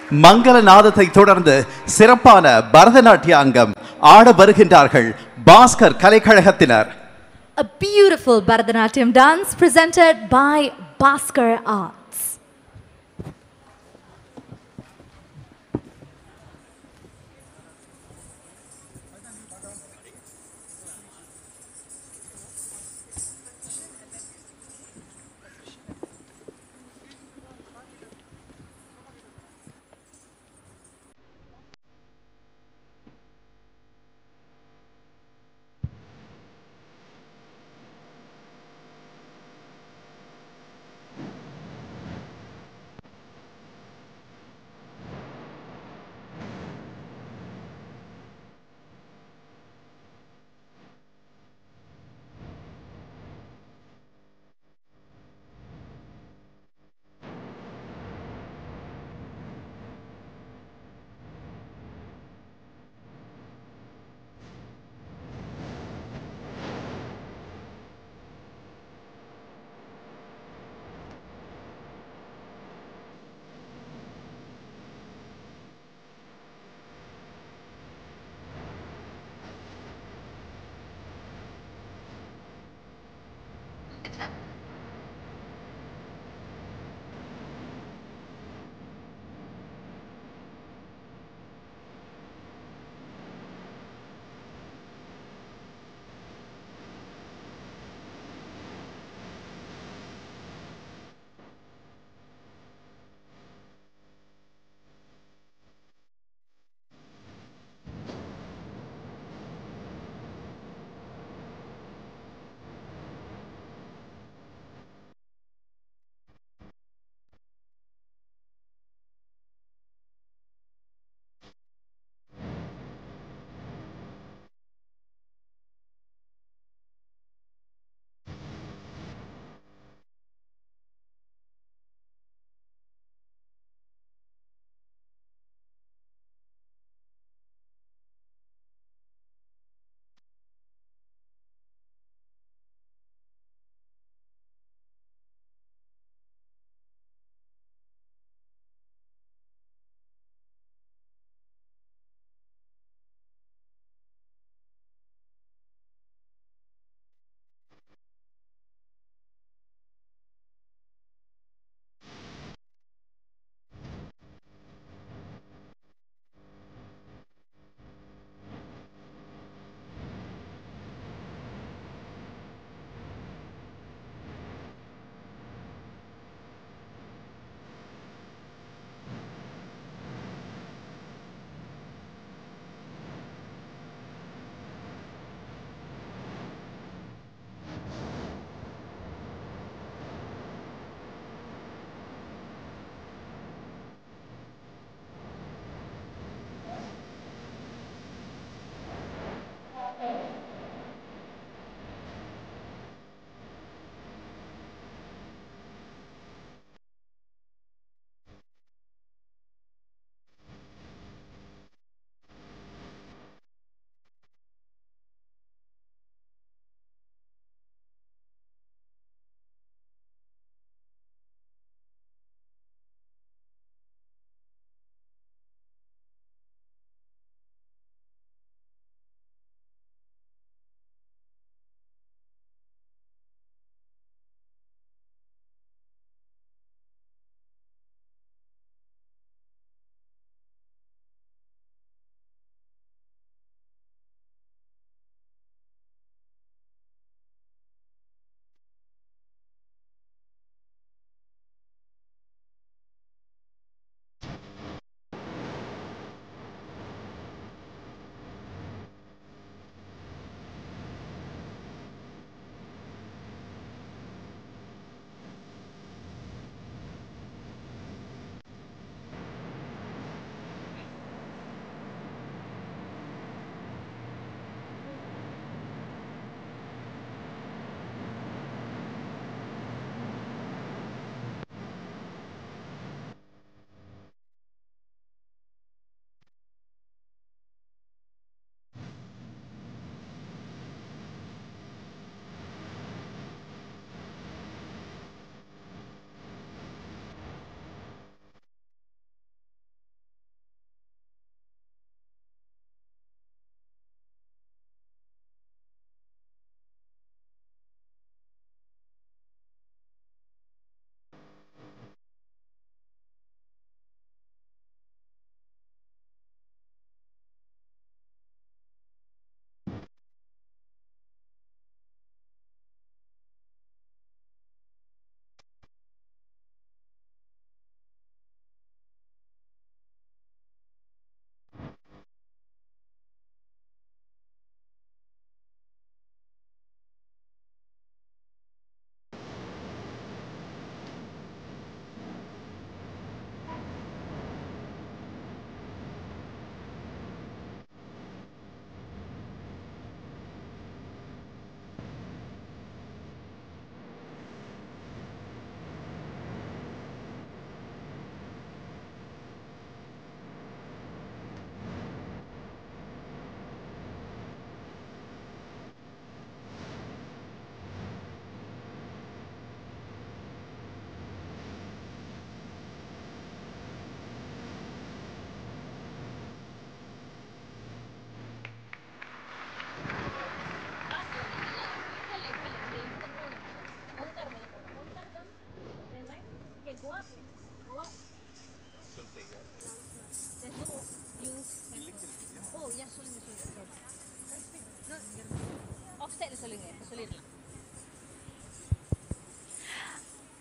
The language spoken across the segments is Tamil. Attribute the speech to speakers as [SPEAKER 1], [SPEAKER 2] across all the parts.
[SPEAKER 1] மங்கள நாதத்தை தொடர்ந்து சிறப்பான பரதநாட்டிய அங்கம் ஆட வருகின்றார்கள் Bhaskar கலைக்கழகத்தினர்
[SPEAKER 2] A beautiful Bharatanatyam dance presented by Bhaskar Arts.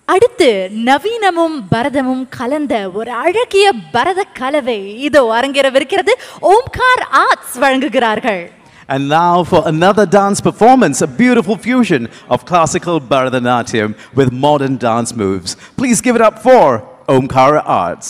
[SPEAKER 2] அடுத்து நவீனமும் பரதமும் கலந்த ஒரு அழகிய பரத கலவை இதோ அரங்கேறவிருக்கிறது ஓம்கார் ஆர்ட்ஸ் வழங்குகிறார்கள்
[SPEAKER 1] And now for another dance performance, a beautiful fusion of classical Bharatanatyam with modern dance moves. Please give it up for Omkara Arts.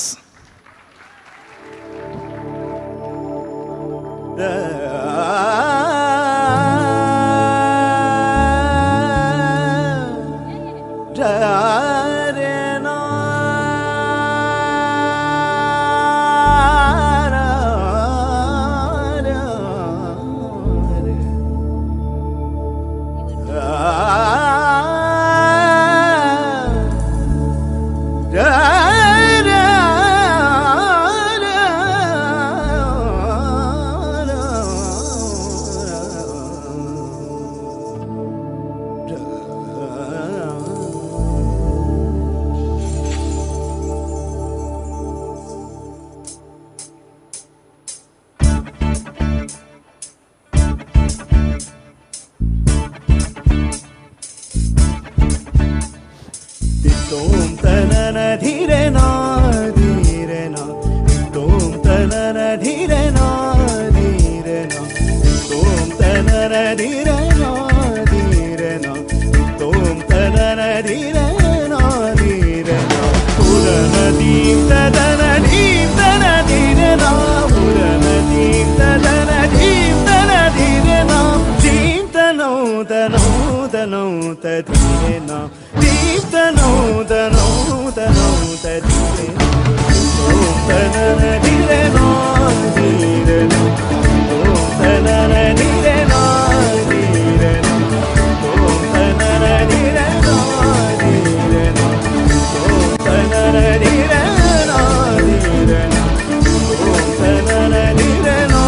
[SPEAKER 3] தித்தோம் தனன தீரனா தீரனா தித்தோம் தனன தீரனா தீரனா தித்தோம் தனன தீரனா தீரனா தித்தோம் தனன தீரனா தீரனா புரண தீம் ததன தீம் தன தீரனா புரண தீம் ததன தீம் தன தீரனா தீம் தனோ தனோ தனோ ததீரனா தீம் தனோ தனோ தனோ ததீரனா ஓம் தனன தீரனா தீரனா ஓம் தனன தீரனா தீரனா ஓம் தனன தீரனா தீரனா ஓம் தனன தீரனா தீரனா ஓம் தனன தீரனா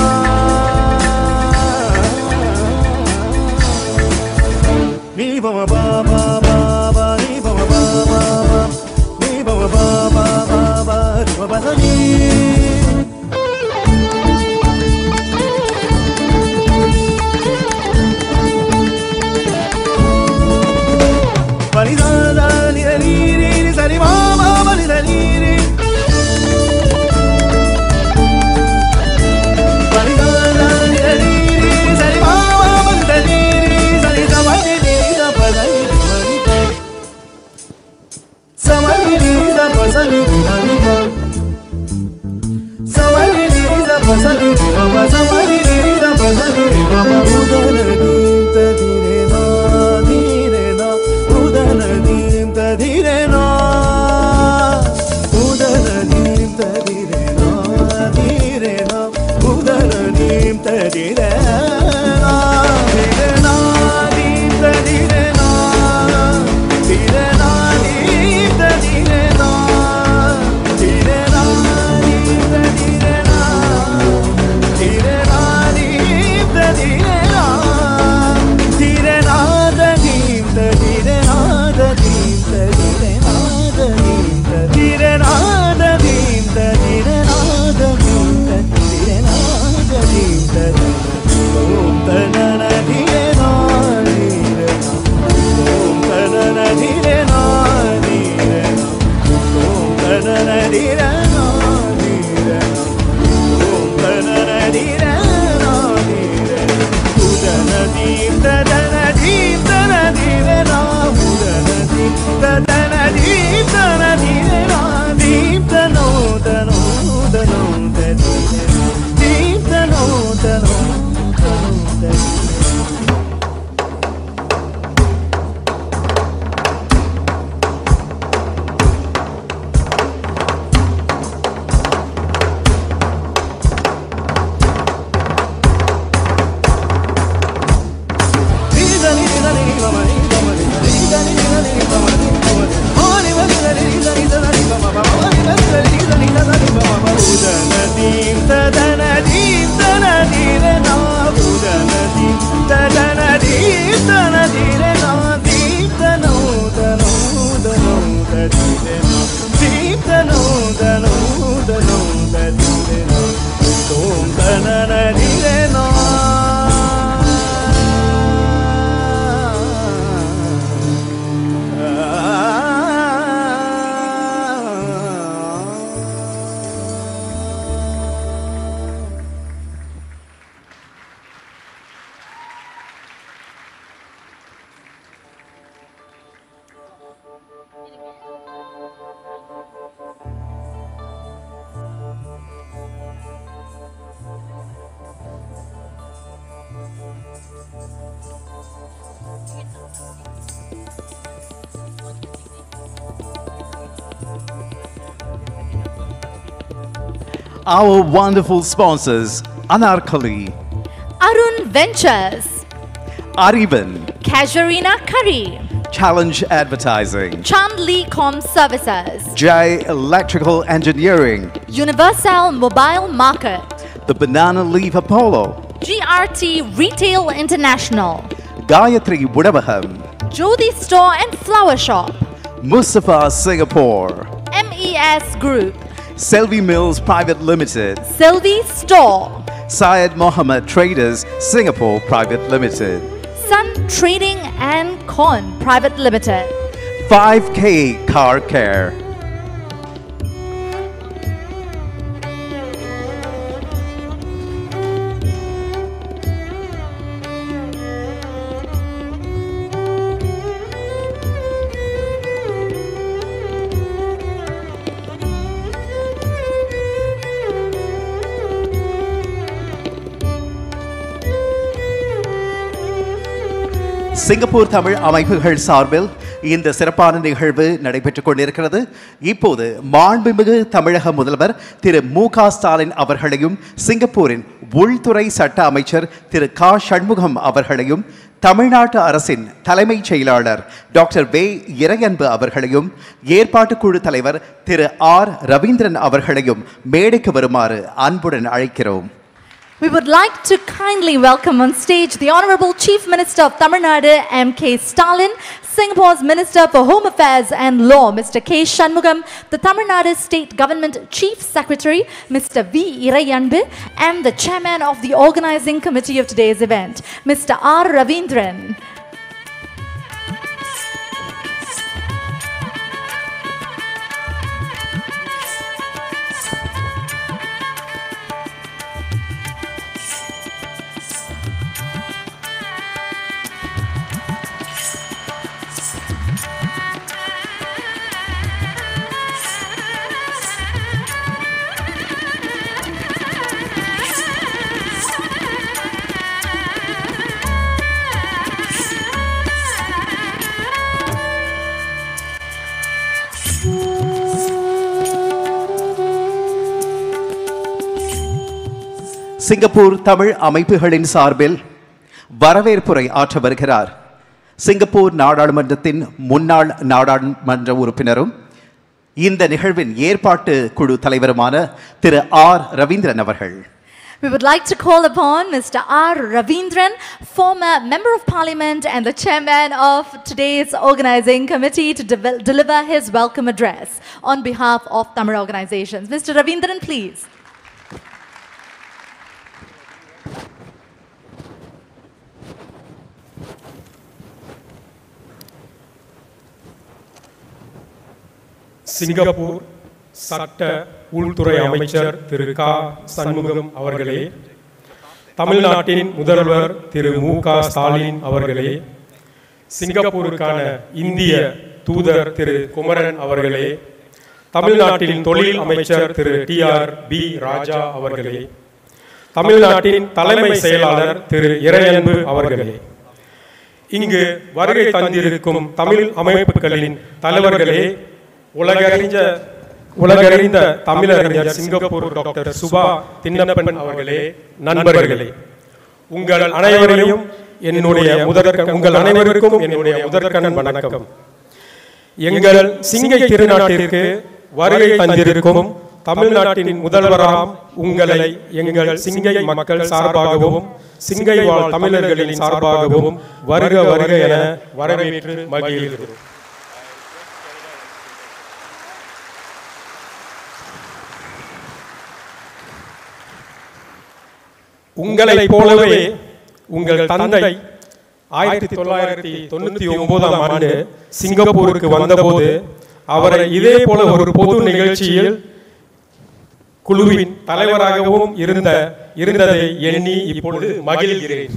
[SPEAKER 3] நீ பம பா பா பா பா நீ பம பா பா பா நீ பம பா பா பா பா நீ பம பா நீ பனிதாதா நிரலீரி சரி மாமா பனிதலீரி பனிதாதா நிரலீரி சரி மாமா பனிதலீரி சரி சமதி நீத பதனி
[SPEAKER 1] Our wonderful sponsors Anarkali,
[SPEAKER 2] Arun Ventures,
[SPEAKER 1] Ariban,
[SPEAKER 2] Casuarina Curry,
[SPEAKER 1] Challenge Advertising,
[SPEAKER 2] Chandli Com Services,
[SPEAKER 1] J Electrical Engineering,
[SPEAKER 2] Universal Mobile Market,
[SPEAKER 1] The Banana Leaf Apollo,
[SPEAKER 2] GRT Retail International,
[SPEAKER 1] Gayatri Budabaham,
[SPEAKER 2] Jodi Store and Flower Shop,
[SPEAKER 1] Mustafa Singapore,
[SPEAKER 2] MES Group,
[SPEAKER 1] Selvi Mills Private Limited,
[SPEAKER 2] Sylvie Store,
[SPEAKER 1] Syed Mohammed Traders Singapore Private Limited,
[SPEAKER 2] Sun Trading and Con Private Limited.
[SPEAKER 1] 5K Car Care, Singapore Tamil அமைப்புகள் சார்பில் இந்த சிறப்பான நிகழ்வு நடைபெற்றுக் கொண்டிருக்கிறது இப்போது மாண்புமிகு தமிழக முதல்வர் திரு மு க ஸ்டாலின் அவர்களையும் சிங்கப்பூரின் உள்துறை சட்ட அமைச்சர் திரு க சண்முகம் அவர்களையும் தமிழ்நாட்டு அரசின் தலைமைச் செயலாளர் டாக்டர் வே இறையன்பு அவர்களையும் ஏற்பாட்டு குழு தலைவர் திரு ஆர் ரவீந்திரன் அவர்களையும் மேடைக்கு வருமாறு அன்புடன் அழைக்கிறோம்
[SPEAKER 2] We would like to kindly welcome on stage the Honorable Chief Minister of Tamil Nadu, M.K. Stalin, Singapore's Minister for Home Affairs and Law, Mr. K. Shanmugam, the Tamil Nadu State Government Chief Secretary, Mr. V. Irayanbu, and the Chairman of the Organizing Committee of today's event, Mr. R. Ravindran.
[SPEAKER 1] Singapore Tamil அமைப்புகளின் சார்பில் வரவேற்புரை ஆற்ற வருகிறார் சிங்கப்பூர் நாடாளுமன்றத்தின் முன்னாள் நாடாளுமன்ற உறுப்பினரும் இந்த நிகழ்வின் ஏற்பாட்டு குழு தலைவருமான திரு ஆர் ரவீந்திரன் அவர்கள்
[SPEAKER 2] We would like to call upon Mr. R. Ravindran, former Member of Parliament and the Chairman of today's organizing committee, to de- deliver his welcome address on behalf of Tamil organizations. Mr. Ravindran, please.
[SPEAKER 4] Singapore சட்ட உள்துறை அமைச்சர் திரு க சண்முகம் அவர்களே தமிழ்நாட்டின் முதல்வர் திரு மு க ஸ்டாலின் அவர்களே சிங்கப்பூருக்கான இந்திய தூதர் திரு குமரன் அவர்களே தமிழ்நாட்டின் தொழில் அமைச்சர் Thiru T R B Raja அவர்களே தமிழ்நாட்டின் தலைமை செயலாளர் திரு இறையன்பு அவர்களே இங்கு வருகை தந்திருக்கும் தமிழ் அமைப்புகளின் தலைவர்களே உலகறிஞ்ச உலகறிந்த தமிழறிஞர் சிங்கப்பூர் டாக்டர் சுபா தின்னப்பன் அவர்களே நண்பர்களே உங்கள் அனைவரையும் என்னுடைய முதற்க உங்கள் அனைவருக்கும் என்னுடைய முதற்கண் வணக்கம் எங்கள் சிங்கை திருநாட்டிற்கு வருகை தந்திருக்கும் தமிழ்நாட்டின் முதல்வராம் உங்களை எங்கள் சிங்கை மக்கள் சார்பாகவும் சிங்கை வாழ் தமிழர்களின் சார்பாகவும் வருக வருக என வரவேற்று மகிழ்கிறோம் உங்களைப் போலவே உங்கள் தந்தை ஆயிரத்தி தொள்ளாயிரத்தி தொண்ணூத்தி ஒன்பதாம் ஆண்டு சிங்கப்பூருக்கு வந்தபோது அவரை இதே போல ஒரு பொது நிகழ்ச்சியில் குழுவின் தலைவராகவும் இருந்த இருந்ததை எண்ணி இப்பொழுது மகிழ்கிறேன்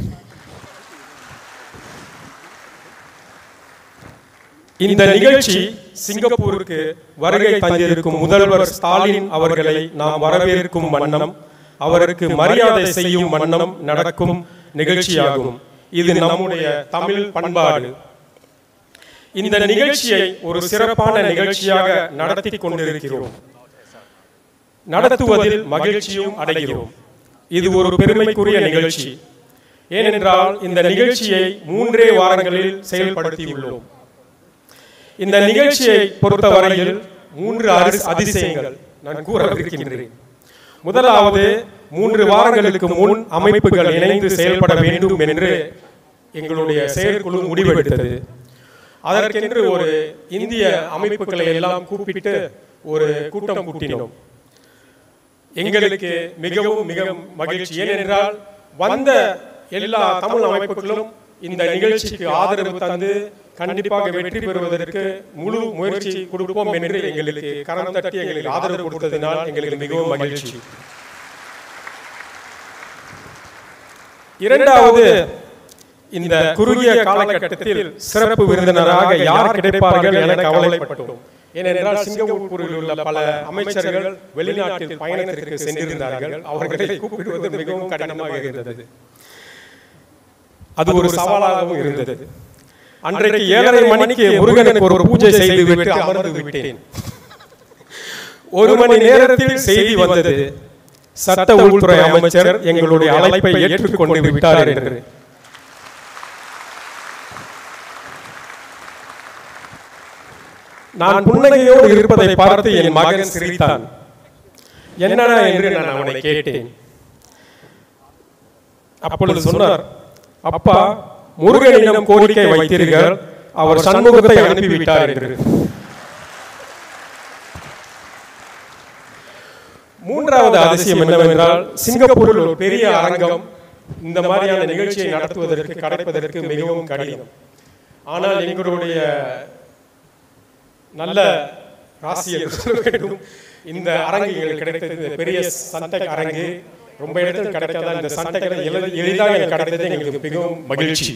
[SPEAKER 4] இந்த நிகழ்ச்சி சிங்கப்பூருக்கு வருகை தந்திருக்கும் முதல்வர் ஸ்டாலின் அவர்களை நாம் வரவேற்கும் வண்ணம் அவருக்கு மரியாதை செய்யும் வண்ணம் நடக்கும் நிகழ்ச்சியாகும் இது நம்முடைய தமிழ் பண்பாடு இந்த நிகழ்ச்சியை ஒரு சிறப்பான நிகழ்ச்சியாக நடத்தி கொண்டிருக்கிறோம் நடத்துவதில் மகிழ்ச்சியும் அடைகிறோம் இது ஒரு பெருமைக்குரிய நிகழ்ச்சி ஏனென்றால் இந்த நிகழ்ச்சியை மூன்றே வாரங்களில் செயல்படுத்தியுள்ளோம் இந்த நிகழ்ச்சியை பொறுத்தவரையில் மூன்று அரி- அதிசயங்கள் நான் கூறவிருக்கின்றேன் முதலாவது மூன்று வாரங்களுக்கு முன் அமைப்புகள் இணைந்து செயல்பட வேண்டும் என்று எங்களுடைய செயற்குழு முடிவெடுத்தது அதற்கென்று ஒரு இந்திய அமைப்புகளை எல்லாம் கூப்பிட்டு ஒரு கூட்டம் கூட்டினோம் எங்களுக்கு மிகவும் மிக மகிழ்ச்சி ஏனென்றால் வந்த எல்லா தமிழ் அமைப்புகளும் இந்த நிகழ்ச்சிக்கு ஆதரவு தந்து கண்டிப்பாக வெற்றி பெறுவதற்கு முழு முயற்சி கொடுப்போம் என்று எங்களுக்கு கரம் தட்டி எங்களுக்கு ஆதரவு கொடுத்ததினால் எங்களுக்கு மிகவும் மகிழ்ச்சி இரண்டாவது இந்த குறுகிய காலகட்டத்தில் சிறப்பு விருந்தினராக யார் கிடைப்பார்கள் என கவலைப்பட்டோம் ஏனென்றால் சிங்கப்பூரில் உள்ள பல அமைச்சர்கள் வெளிநாட்டில் பயணத்திற்கு சென்றிருந்தார்கள் அவர்களை கூப்பிடுவது மிகவும் கடினமாக இருந்தது அது ஒரு சவாலாகவும் இருந்தது அன்றைக்கு ஏழரை மணிக்கு முருகனுக்கு ஒரு பூஜை செய்து விட்டு அமர்ந்து விட்டேன் ஒரு மணி நேரத்தில் செய்தி வந்தது சட்ட உள்துறை அமைச்சர் எங்களுடைய அழைப்பை ஏற்றுக்கொண்டு விட்டார் என்று நான் புன்னகையோடு இருப்பதை பார்த்து என் மகன் சிரித்தான் என்னடா என்று நான் அவனை கேட்டேன் அப்பொழுது சொன்னார் அப்பா முருகனிடம் கோரிக்கை வைத்தீர்கள் அவர் சண்முகத்தை அனுப்பிவிட்டார் என்று மூன்றாவது அதிசயம் என்னவென்றால் சிங்கப்பூரில் ஒரு பெரிய அரங்கம் இந்த மாதிரியான நிகழ்ச்சியை நடத்துவதற்கு கிடைப்பதற்கு மிகவும் கடினம் ஆனால் எங்களுடைய நல்ல ராசியில் சொல்ல வேண்டும் இந்த அரங்கு எங்களுக்கு கிடைத்தது இந்த பெரிய சண்டை அரங்கு ரொம்ப இடத்தில் கிடைக்காத இந்த சண்டைகளை எளிதாக எனக்கு கிடைத்தது எங்களுக்கு மிகவும் மகிழ்ச்சி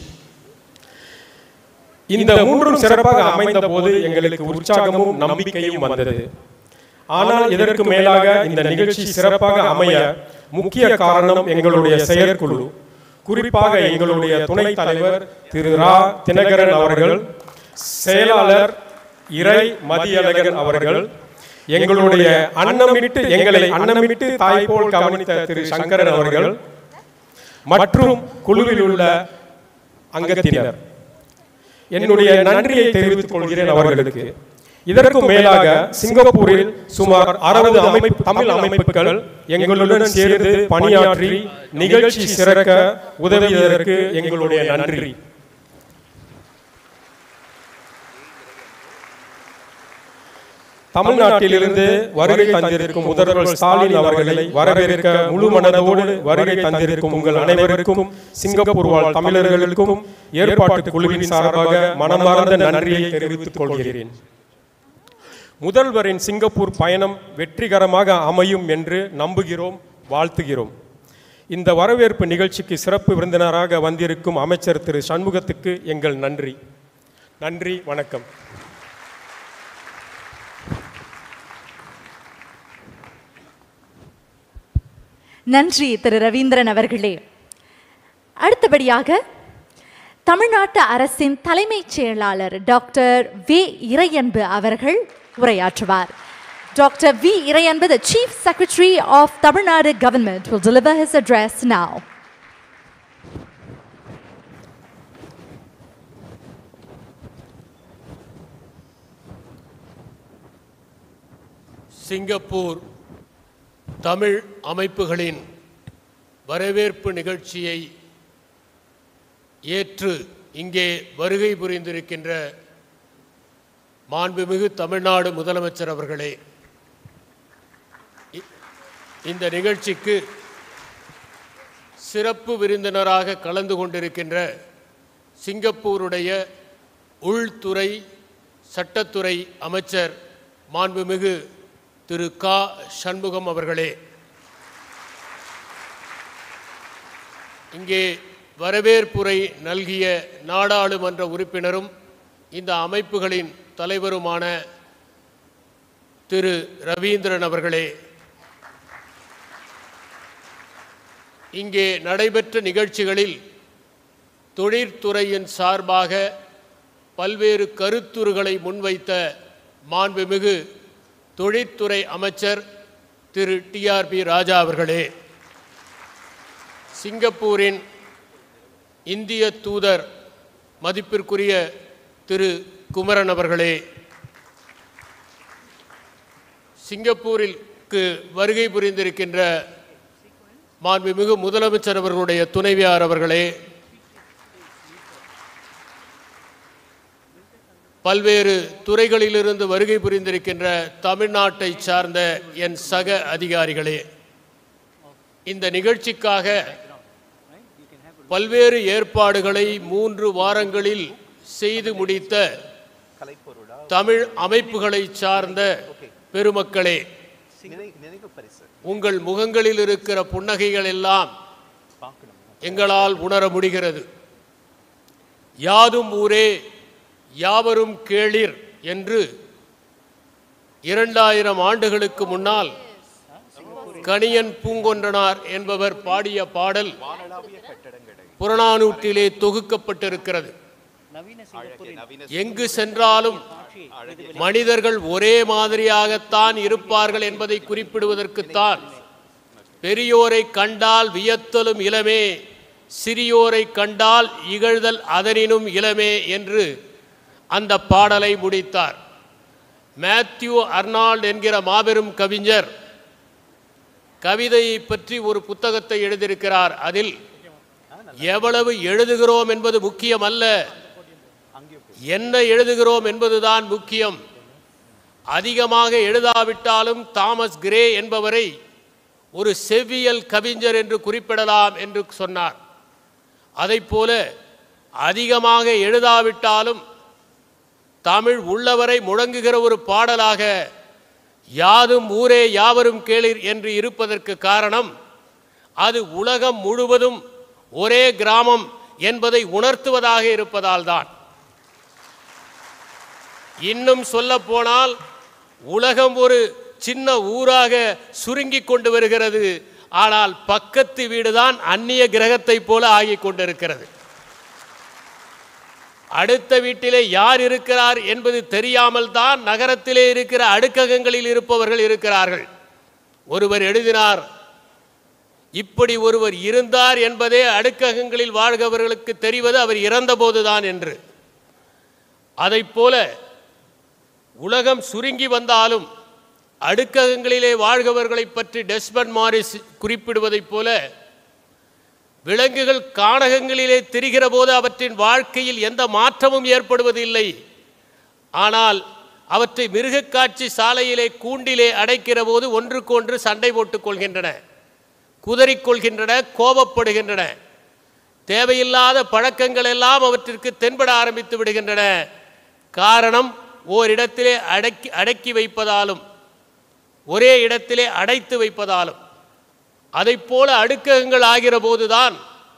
[SPEAKER 4] இந்த மூன்றும் சிறப்பாக அமைந்த போது எங்களுக்கு உற்சாகமும் நம்பிக்கையும் வந்தது ஆனால் இதற்கு மேலாக இந்த நிகழ்ச்சி சிறப்பாக அமைய முக்கிய காரணம் எங்களுடைய செயற்குழு குறிப்பாக எங்களுடைய துணைத் தலைவர் திரு ரா தினகரன் அவர்கள் செயலாளர் இறை மதியழகன் அவர்கள் எங்களுடைய அன்னமிட்டு எங்களை அன்னமிட்டு தாய் போல் கவனித்த திரு சங்கரன் அவர்கள் மற்றும் குழுவில் உள்ள அங்கத்தினர் என்னுடைய நன்றியை தெரிவித்துக் கொள்கிறேன் அவர்களுக்கு இதற்கும் மேலாக சிங்கப்பூரில் சுமார் அறுபது அமைப்பு தமிழ் அமைப்புகள் எங்களுடன் சேர்ந்து பணியாற்றி நிகழ்ச்சி சிறக்க உதவியதற்கு எங்களுடைய நன்றி தமிழ்நாட்டிலிருந்து வருகை தந்திருக்கும் முதல்வர் ஸ்டாலின் அவர்களை வரவேற்க முழு மனதோடு வருகை தந்திருக்கும் உங்கள் அனைவருக்கும் சிங்கப்பூர் வாழ் தமிழர்களுக்கும் ஏற்பாட்டு குழுவின் சார்பாக மனமார்ந்த நன்றியை தெரிவித்துக் கொள்கிறேன் முதல்வரின் சிங்கப்பூர் பயணம் வெற்றிகரமாக அமையும் என்று நம்புகிறோம் வாழ்த்துகிறோம் இந்த வரவேற்பு நிகழ்ச்சிக்கு சிறப்பு விருந்தினராக வந்திருக்கும் அமைச்சர் திரு சண்முகத்துக்கு எங்கள் நன்றி நன்றி வணக்கம்
[SPEAKER 2] நன்றி திரு ரவீந்திரன் அவர்களே அடுத்தபடியாக தமிழ்நாட்டு அரசின் தலைமைச் செயலாளர் டாக்டர் வே இறையன்பு அவர்கள் உரையாற்றுவார் doctor V Iraianbu the chief secretary of Tamil Nadu government will deliver his address now
[SPEAKER 5] Singapore Tamil அமைப்புகளின் வரவேற்பு நிகழ்ச்சியை ஏற்று இங்கே வருகை புரிந்திருக்கின்ற மாண்புமிகு தமிழ்நாடு முதலமைச்சர் அவர்களே இ- இந்த நிகழ்ச்சிக்கு சிறப்பு விருந்தினராக கலந்து கொண்டிருக்கின்ற சிங்கப்பூருடைய உள்துறை சட்டத்துறை அமைச்சர் மாண்புமிகு திரு கா சண்முகம் அவர்களே இங்கே வரவேற்புரை நல்கிய நாடாளுமன்ற உறுப்பினரும் இந்த அமைப்புகளின் தலைவருமான திரு ரவீந்திரன் அவர்களே இங்கே நடைபெற்ற நிகழ்ச்சிகளில் தொழிற்துறையின் சார்பாக பல்வேறு கருத்துருகளை முன்வைத்த மாண்புமிகு தொழிற்துறை அமைச்சர் திரு டிஆர்பி ராஜா அவர்களே சிங்கப்பூரின் இந்திய தூதர் மதிப்பிற்குரிய திரு குமரன் அவர்களே சிங்கப்பூரிற்கு வருகை புரிந்திருக்கின்ற மாண்புமிகு முதலமைச்சர் அவர்களுடைய துணைவியார் அவர்களே பல்வேறு துறைகளிலிருந்து வருகை புரிந்திருக்கின்ற தமிழ்நாட்டை சார்ந்த என் சக அதிகாரிகளே இந்த நிகழ்ச்சிக்காக பல்வேறு ஏற்பாடுகளை மூன்று வாரங்களில் செய்து முடித்த தமிழ் அமைப்புகளை சார்ந்த பெருமக்களே உங்கள் முகங்களில் இருக்கிற புன்னகைகள் எல்லாம் எங்களால் உணர முடிகிறது யாதும் ஊரே யாவரும் கேளிர் என்று இரண்டாயிரம் ஆண்டுகளுக்கு முன்னால் கணியன் பூங்கொன்றனார் என்பவர் பாடிய பாடல் புறநானூற்றிலே தொகுக்கப்பட்டிருக்கிறது எங்கு சென்றாலும் மனிதர்கள் ஒரே மாதிரியாகத்தான் இருப்பார்கள் என்பதை குறிப்பிடுவதற்குத்தான் பெரியோரை கண்டால் வியத்தலும் இளமே சிறியோரை கண்டால் இகழ்தல் அதனினும் இளமே என்று அந்த பாடலை முடித்தார் மேத்யூ அர்னால்ட் என்கிற மாபெரும் கவிஞர் கவிதையை பற்றி ஒரு புத்தகத்தை எழுதியிருக்கிறார் அதில் எவ்வளவு எழுதுகிறோம் என்பது முக்கியம் அல்ல என்ன எழுதுகிறோம் என்பதுதான் முக்கியம் அதிகமாக எழுதாவிட்டாலும் தாமஸ் கிரே என்பவரை ஒரு செவ்வியல் கவிஞர் என்று குறிப்பிடலாம் என்று சொன்னார் அதைப்போல அதிகமாக எழுதாவிட்டாலும் தமிழ் உள்ளவரை முழங்குகிற ஒரு பாடலாக யாதும் ஊரே யாவரும் கேளிர் என்று இருப்பதற்கு காரணம் அது உலகம் முழுவதும் ஒரே கிராமம் என்பதை உணர்த்துவதாக இருப்பதால் தான் இன்னும் சொல்ல போனால் உலகம் ஒரு சின்ன ஊராக சுருங்கி கொண்டு வருகிறது ஆனால் பக்கத்து வீடுதான் அந்நிய கிரகத்தைப் போல ஆகிக் கொண்டிருக்கிறது அடுத்த வீட்டிலே யார் இருக்கிறார் என்பது தெரியாமல் தான் நகரத்திலே இருக்கிற அடுக்ககங்களில் இருப்பவர்கள் இருக்கிறார்கள் ஒருவர் எழுதினார் இப்படி ஒருவர் இருந்தார் என்பதே அடுக்ககங்களில் வாழ்கிறவர்களுக்கு தெரிவது அவர் இறந்தபோதுதான் என்று அதைப் போல உலகம் சுருங்கி வந்தாலும் அடுக்ககங்களிலே வாழ்கிறவர்களை பற்றி டெஸ்மண்ட் மாரிஸ் குறிப்பிடுவதைப் போல விலங்குகள் கானகங்களிலே திரிகிற போது அவற்றின் வாழ்க்கையில் எந்த மாற்றமும் ஏற்படுவதில்லை ஆனால் அவற்றை மிருகக்காட்சி சாலையிலே கூண்டிலே அடைக்கிற போது ஒன்றுக்கொன்று சண்டை போட்டுக் கொள்கின்றன குதறிக்கொள்கின்றன கோபப்படுகின்றன தேவையில்லாத பழக்கங்கள் எல்லாம் அவற்றிற்கு தென்பட ஆரம்பித்து விடுகின்றன காரணம் ஓரிடத்திலே அடக்கி அடக்கி வைப்பதாலும் ஒரே இடத்திலே அடைத்து வைப்பதாலும் அதைப் போல அடுக்ககங்கள் ஆகிற போதுதான்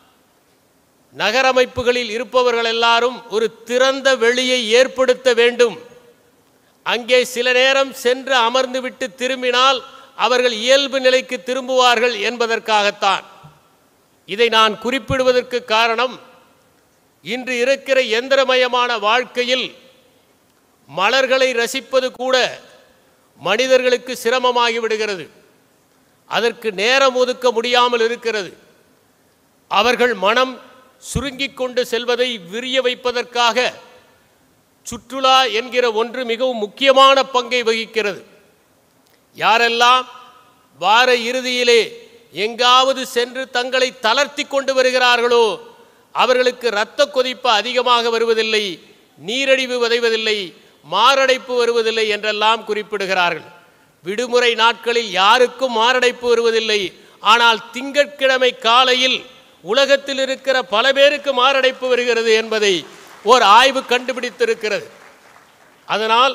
[SPEAKER 5] நகரமைப்புகளில் இருப்பவர்கள் எல்லாரும் ஒரு திறந்த வெளியை ஏற்படுத்த வேண்டும் அங்கே சில நேரம் சென்று அமர்ந்துவிட்டு திரும்பினால் அவர்கள் இயல்பு நிலைக்கு திரும்புவார்கள் என்பதற்காகத்தான் இதை நான் குறிப்பிடுவதற்கு காரணம் இன்று இருக்கிற எந்திரமயமான வாழ்க்கையில் மலர்களை ரசிப்பது கூட மனிதர்களுக்கு சிரமமாகி விடுகிறது அதற்கு நேரம் ஒதுக்க முடியாமல் இருக்கிறது அவர்கள் மனம் சுருங்கிக் கொண்டு செல்வதை விரிய வைப்பதற்காக சுற்றுலா என்கிற ஒன்று மிகவும் முக்கியமான பங்கை வகிக்கிறது யாரெல்லாம் வார இறுதியிலே எங்காவது சென்று தங்களை தளர்த்தி கொண்டு வருகிறார்களோ அவர்களுக்கு இரத்த கொதிப்பு அதிகமாக வருவதில்லை நீரழிவு விதைவதில்லை மாரடைப்பு வருவதில்லை என்றெல்லாம் குறிப்பிடுகிறார்கள் விடுமுறை நாட்களில் யாருக்கும் மாரடைப்பு வருவதில்லை ஆனால் திங்கட்கிழமை காலையில் உலகத்தில் இருக்கிற பல பேருக்கு மாரடைப்பு வருகிறது என்பதை ஓர் ஆய்வு கண்டுபிடித்திருக்கிறது அதனால்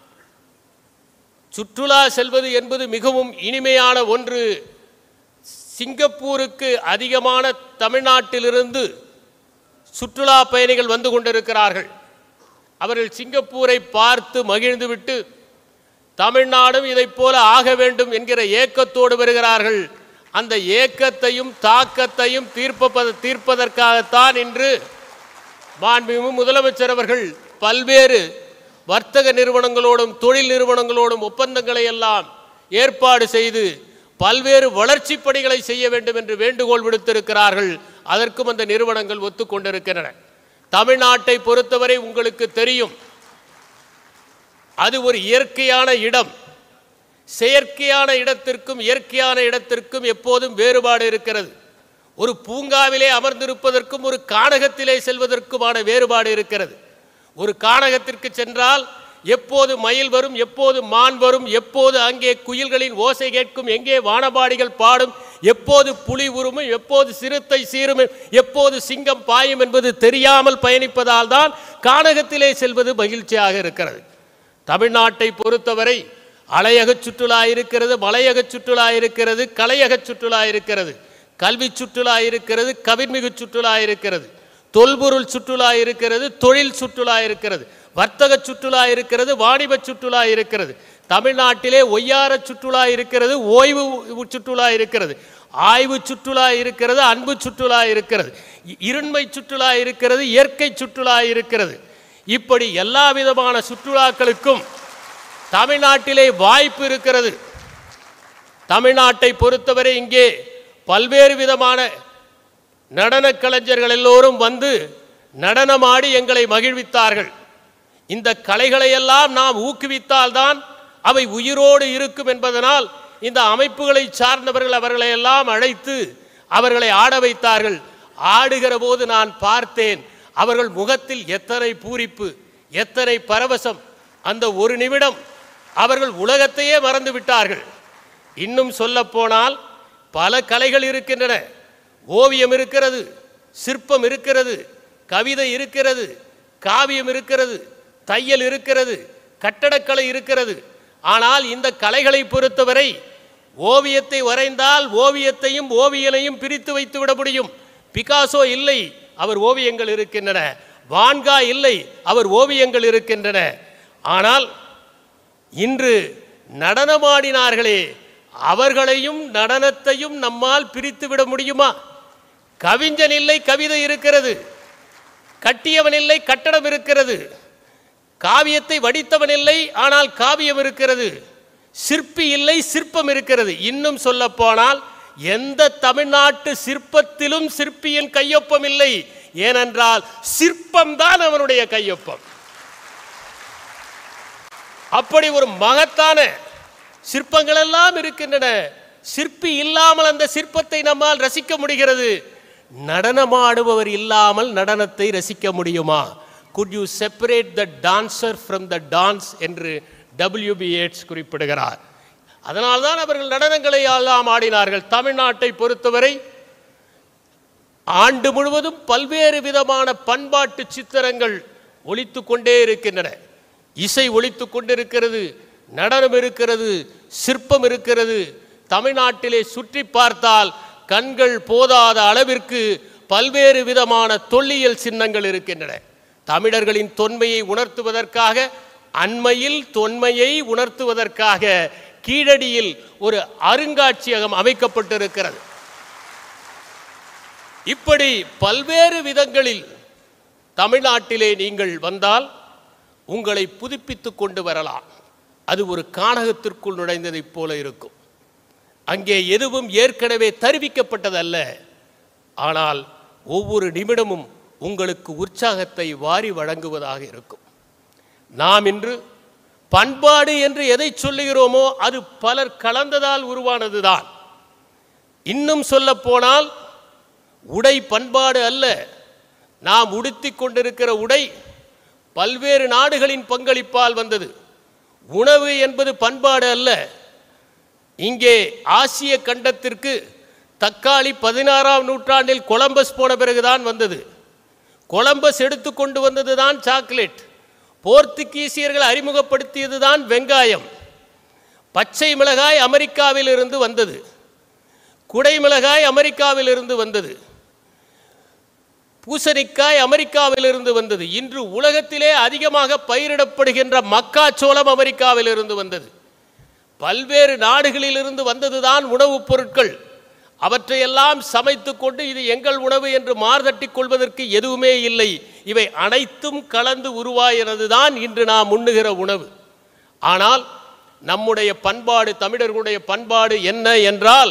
[SPEAKER 5] சுற்றுலா செல்வது என்பது மிகவும் இனிமையான ஒன்று சிங்கப்பூருக்கு அதிகமான தமிழ்நாட்டிலிருந்து சுற்றுலா பயணிகள் வந்து கொண்டிருக்கிறார்கள் அவர்கள் சிங்கப்பூரை பார்த்து மகிழ்ந்துவிட்டு தமிழ்நாடும் இதைப் போல ஆக வேண்டும் என்கிற ஏக்கத்தோடு வருகிறார்கள் அந்த ஏக்கத்தையும் தாக்கத்தையும் தீர்ப்ப தீர்ப்பதற்காகத்தான் இன்று மாண்புமிகு முதலமைச்சர் அவர்கள் பல்வேறு வர்த்தக நிறுவனங்களோடும் தொழில் நிறுவனங்களோடும் ஒப்பந்தங்களை எல்லாம் ஏற்பாடு செய்து பல்வேறு வளர்ச்சிப் பணிகளை செய்ய வேண்டும் என்று வேண்டுகோள் விடுத்திருக்கிறார்கள் அதற்கும் அந்த நிறுவனங்கள் ஒத்துக்கொண்டிருக்கின்றன தமிழ்நாட்டை பொறுத்தவரை உங்களுக்கு தெரியும் அது ஒரு இயற்கையான இடம் செயற்கையான இடத்திற்கும் இயற்கையான இடத்திற்கும் எப்போதும் வேறுபாடு இருக்கிறது ஒரு பூங்காவிலே அமர்ந்திருப்பதற்கும் ஒரு கானகத்திலே செல்வதற்குமான வேறுபாடு இருக்கிறது ஒரு கானகத்திற்கு சென்றால் எப்போது மயில் வரும் எப்போது மான் வரும் எப்போது அங்கே குயில்களின் ஓசை கேட்கும் எங்கே வானபாடிகள் பாடும் எப்போது புலி உருமும் எப்போது சிறுத்தை சீரும் எப்போது சிங்கம் பாயும் என்பது தெரியாமல் பயணிப்பதால் தான் கானகத்திலே செல்வது மகிழ்ச்சியாக இருக்கிறது தமிழ்நாட்டை பொறுத்தவரை அலையகச் சுற்றுலா இருக்கிறது மலையகச் சுற்றுலா இருக்கிறது கலையகச் சுற்றுலா இருக்கிறது கல்வி சுற்றுலா இருக்கிறது கவிர்மிகு சுற்றுலா இருக்கிறது தொல்பொருள் சுற்றுலா இருக்கிறது தொழில் சுற்றுலா இருக்கிறது வர்த்தக சுற்றுலா இருக்கிறது வாணிப சுற்றுலா இருக்கிறது தமிழ்நாட்டிலே ஒய்யார சுற்றுலா இருக்கிறது ஓய்வு சுற்றுலா இருக்கிறது ஆய்வு சுற்றுலா இருக்கிறது அன்பு சுற்றுலா இருக்கிறது இ- இருண்மை சுற்றுலா இருக்கிறது இயற்கை சுற்றுலா இருக்கிறது இப்படி எல்லா விதமான சுற்றுலாக்களுக்கும் தமிழ்நாட்டிலே வாய்ப்பு இருக்கிறது தமிழ்நாட்டை பொறுத்தவரை இங்கே பல்வேறு விதமான நடன கலைஞர்கள் எல்லோரும் வந்து நடனமாடி எங்களை மகிழ்வித்தார்கள் இந்த கலைகளை எல்லாம் நாம் ஊக்குவித்தால்தான் அவை உயிரோடு இருக்கும் என்பதனால் இந்த அமைப்புகளை சார்ந்தவர்கள் அவர்களை எல்லாம் அழைத்து அவர்களை ஆட வைத்தார்கள் ஆடுகிற போது நான் பார்த்தேன் அவர்கள் முகத்தில் எத்தனை பூரிப்பு எத்தனை பரவசம் அந்த ஒரு நிமிடம் அவர்கள் உலகத்தையே மறந்து விட்டார்கள் இன்னும் சொல்லப் போனால் பல கலைகள் இருக்கின்றன ஓவியம் இருக்கிறது சிற்பம் இருக்கிறது கவிதை இருக்கிறது காவியம் இருக்கிறது தையல் இருக்கிறது கட்டடக்கலை இருக்கிறது ஆனால் இந்த கலைகளை பொறுத்தவரை ஓவியத்தை வரைந்தால் ஓவியத்தையும் ஓவியனையும் பிரித்து வைத்து விட முடியும் பிகாசோ இல்லை அவர் ஓவியங்கள் இருக்கின்றன வான்கா இல்லை அவர் ஓவியங்கள் இருக்கின்றன ஆனால் இன்று நடனமாடினார்களே அவர்களையும் நடனத்தையும் நம்மால் பிரித்து விட முடியுமா கவிஞன் இல்லை கவிதை இருக்கிறது கட்டியவன் இல்லை கட்டடம் இருக்கிறது காவியத்தை வடித்தவன் இல்லை ஆனால் காவியம் இருக்கிறது சிற்பி இல்லை சிற்பம் இருக்கிறது இன்னும் சொல்ல போனால் எந்த தமிழ்நாட்டு சிற்பத்திலும் சிற்பியின் கையொப்பம் இல்லை ஏனென்றால் சிற்பம்தான் அவனுடைய கையொப்பம் அப்படி ஒரு மகத்தான சிற்பங்கள் எல்லாம் இருக்கின்றன சிற்பி இல்லாமல் அந்த சிற்பத்தை நம்மால் ரசிக்க முடிகிறது நடனமாடுபவர் இல்லாமல் நடனத்தை ரசிக்க முடியுமா could you separate the dancer from the dance என்று டபிள்யூபி ஏட்ஸ் குறிப்பிடுகிறார் அதனால்தான் அவர்கள் நடனங்களை எல்லாம் ஆடினார்கள் தமிழ்நாட்டை பொறுத்தவரை ஆண்டு முழுவதும் பல்வேறு விதமான பண்பாட்டு சித்திரங்கள் ஒலித்து கொண்டே இருக்கின்றன இசை ஒலித்து கொண்டிருக்கிறது நடனம் இருக்கிறது சிற்பம் இருக்கிறது தமிழ்நாட்டிலே சுற்றி பார்த்தால் கண்கள் போதாத அளவிற்கு பல்வேறு விதமான தொல்லியல் சின்னங்கள் இருக்கின்றன தமிழர்களின் தொன்மையை உணர்த்துவதற்காக அண்மையில் தொன்மையை உணர்த்துவதற்காக கீழடியில் ஒரு அருங்காட்சியகம் அமைக்கப்பட்டிருக்கிறது இப்படி பல்வேறு விதங்களில் தமிழ்நாட்டிலே நீங்கள் வந்தால் உங்களை புதுப்பித்துக் கொண்டு வரலாம் அது ஒரு கானகத்திற்குள் நுழைந்ததைப் போல இருக்கும் அங்கே எதுவும் ஏற்கனவே தருவிக்கப்பட்டதல்ல ஆனால் ஒவ்வொரு நிமிடமும் உங்களுக்கு உற்சாகத்தை வாரி வழங்குவதாக இருக்கும் நாம் இன்று பண்பாடு என்று எதை சொல்லுகிறோமோ அது பலர் கலந்ததால் உருவானதுதான் இன்னும் சொல்ல போனால் உடை பண்பாடு அல்ல நாம் உடுத்திக் கொண்டிருக்கிற உடை பல்வேறு நாடுகளின் பங்களிப்பால் வந்தது உணவு என்பது பண்பாடு அல்ல இங்கே ஆசிய கண்டத்திற்கு தக்காளி பதினாறாம் நூற்றாண்டில் கொலம்பஸ் போன பிறகுதான் வந்தது கொலம்பஸ் எடுத்து கொண்டு வந்தது தான் சாக்லேட் போர்த்துகீசியர்கள் அறிமுகப்படுத்தியது தான் வெங்காயம் பச்சை மிளகாய் அமெரிக்காவில் இருந்து வந்தது குடை மிளகாய் அமெரிக்காவில் இருந்து வந்தது பூசணிக்காய் அமெரிக்காவிலிருந்து வந்தது இன்று உலகத்திலே அதிகமாக பயிரிடப்படுகின்ற மக்காச்சோளம் அமெரிக்காவிலிருந்து வந்தது பல்வேறு நாடுகளிலிருந்து வந்ததுதான் உணவுப் பொருட்கள் அவற்றையெல்லாம் சமைத்து கொண்டு இது எங்கள் உணவு என்று மார்தட்டிக் கொள்வதற்கு எதுவுமே இல்லை இவை அனைத்தும் கலந்து உருவாகிறது தான் இன்று நாம் உண்ணுகிற உணவு ஆனால் நம்முடைய பண்பாடு தமிழர்களுடைய பண்பாடு என்ன என்றால்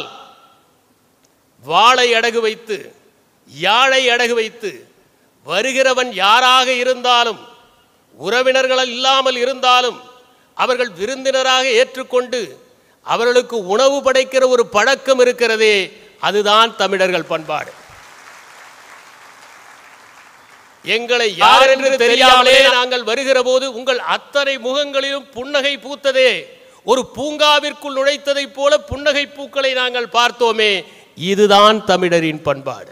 [SPEAKER 5] வாளை அடகு வைத்து யாழை அடகு வைத்து வருகிறவன் யாராக இருந்தாலும் உறவினர்கள் இல்லாமல் இருந்தாலும் அவர்கள் விருந்தினராக ஏற்றுக்கொண்டு அவர்களுக்கு உணவு படைக்கிற ஒரு பழக்கம் இருக்கிறதே அதுதான் தமிழர்கள் பண்பாடு எங்களை யார் என்று தெரியாமலே நாங்கள் வருகிற போது உங்கள் அத்தனை முகங்களிலும் புன்னகை பூத்ததே ஒரு பூங்காவிற்குள் நுழைத்ததைப் போல புன்னகை பூக்களை நாங்கள் பார்த்தோமே இதுதான் தமிழரின் பண்பாடு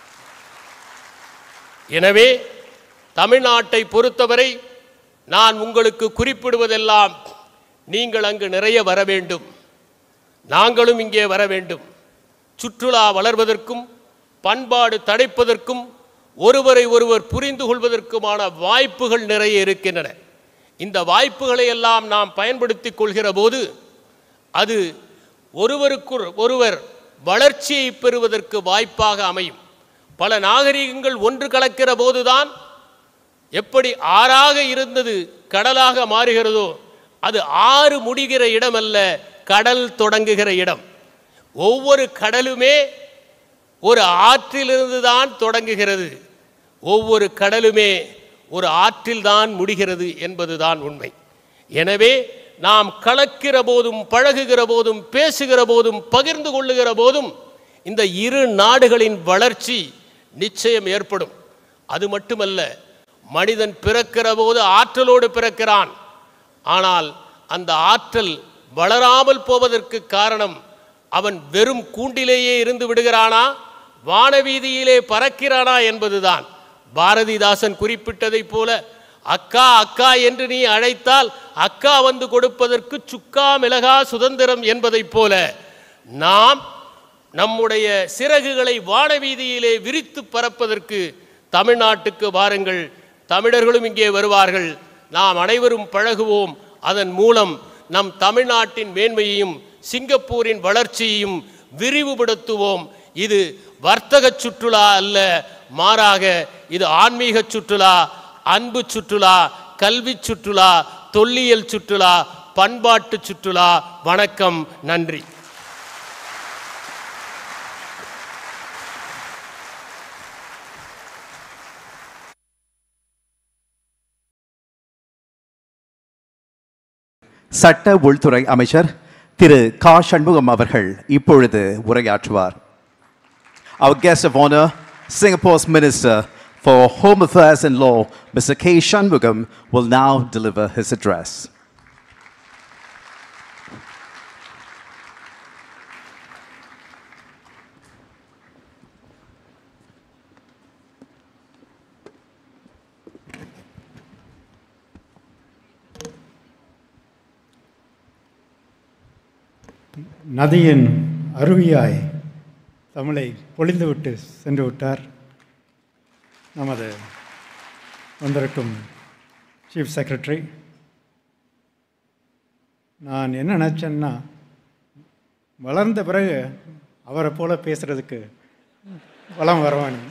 [SPEAKER 5] எனவே தமிழ்நாட்டை பொறுத்தவரை நான் உங்களுக்கு குறிப்பிடுவதெல்லாம் நீங்கள் அங்கு நிறைய வர வேண்டும் நாங்களும் இங்கே வர வேண்டும் சுற்றுலா வளர்வதற்கும் பண்பாடு தடைப்பதற்கும் ஒருவரை ஒருவர் புரிந்து கொள்வதற்குமான வாய்ப்புகள் நிறைய இருக்கின்றன இந்த வாய்ப்புகளை எல்லாம் நாம் பயன்படுத்திக் கொள்கிற போது அது ஒருவருக்கு ஒருவர் வளர்ச்சியை பெறுவதற்கு வாய்ப்பாக அமையும் பல நாகரிகங்கள் ஒன்று கலக்கிற போதுதான் எப்படி ஆறாக இருந்தது கடலாக மாறுகிறதோ அது ஆறு முடிகிற இடம் அல்ல கடல் தொடங்குகிற இடம் ஒவ்வொரு கடலுமே ஒரு ஆற்றிலிருந்து தான் தொடங்குகிறது ஒவ்வொரு கடலுமே ஒரு ஆற்றில்தான் முடிகிறது என்பதுதான் உண்மை எனவே நாம் கலக்கிற போதும் பழகுகிற போதும் பேசுகிற போதும் பகிர்ந்து கொள்ளுகிற போதும் இந்த இரு நாடுகளின் வளர்ச்சி நிச்சயம் ஏற்படும் அது மட்டுமல்ல மனிதன் பிறக்கிற போது ஆற்றலோடு பிறக்கிறான் ஆனால் அந்த ஆற்றல் வளராமல் போவதற்கு காரணம் அவன் வெறும் கூண்டிலேயே இருந்து விடுகிறானா வானவீதியிலே பறக்கிறானா என்பதுதான் பாரதிதாசன் குறிப்பிட்டதைப் போல அக்கா அக்கா என்று நீ அழைத்தால் அக்கா வந்து கொடுப்பதற்கு சுக்கா மிளகா சுதந்திரம் என்பதைப் போல நாம் நம்முடைய சிறகுகளை வானவீதியிலே விரித்து பறப்பதற்கு தமிழ்நாட்டுக்கு வாருங்கள் தமிழர்களும் இங்கே வருவார்கள் நாம் அனைவரும் பழகுவோம் அதன் மூலம் நம் தமிழ்நாட்டின் மேன்மையையும் சிங்கப்பூரின் வளர்ச்சியையும் விரிவுபடுத்துவோம் இது வர்த்தக சுற்றுலா அல்ல மாறாக இது ஆன்மீக சுற்றுலா அன்பு சுற்றுலா கல்வி சுற்றுலா தொல்லியல் சுற்றுலா பண்பாட்டு சுற்றுலா வணக்கம் நன்றி
[SPEAKER 1] சட்ட உள்துறை அமைச்சர் திரு கா சண்முகம் அவர்கள் இப்பொழுது உரையாற்றுவார் Our guest of honor, Singapore's Minister for Home Affairs and Law, Mr. K. Shanmugam, will now deliver his address.
[SPEAKER 6] நதியின் அருவியாய் தமிழை பொழிந்துவிட்டு சென்று விட்டார் நமது வந்திருக்கும் சீஃப் செக்ரட்டரி நான் என்ன நினச்சேன்னா வளர்ந்த பிறகு அவரை போல பேசுகிறதுக்கு வளம் வரவானு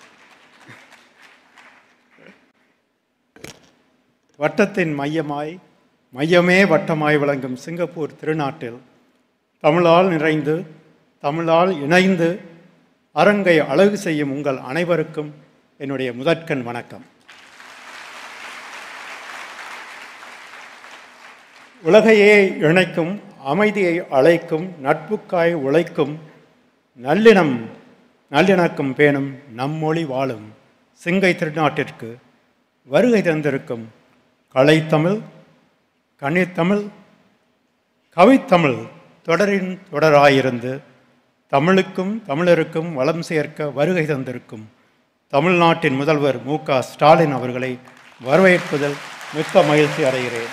[SPEAKER 6] வட்டத்தின் மையமாய் மையமே வட்டமாய் விளங்கும் சிங்கப்பூர் திருநாட்டில் தமிழால் நிறைந்து தமிழால் இணைந்து அரங்கை அழகு செய்யும் உங்கள் அனைவருக்கும் என்னுடைய முதற்கண் வணக்கம் உலகையே இணைக்கும் அமைதியை அழைக்கும் நட்புக்காய் உழைக்கும் நல்லினம் நல்லிணக்கம் பேணும் நம்மொழி வாழும் சிங்கை திருநாட்டிற்கு வருகை தந்திருக்கும் கலைத்தமிழ் கனித்தமிழ் கவித்தமிழ் தொடரின் தொடராயிருந்து தமிழுக்கும் தமிழருக்கும் வளம் சேர்க்க வருகை தந்திருக்கும் தமிழ்நாட்டின் முதல்வர் மு க ஸ்டாலின் அவர்களை வரவேற்பதில் மிக்க மகிழ்ச்சி அடைகிறேன்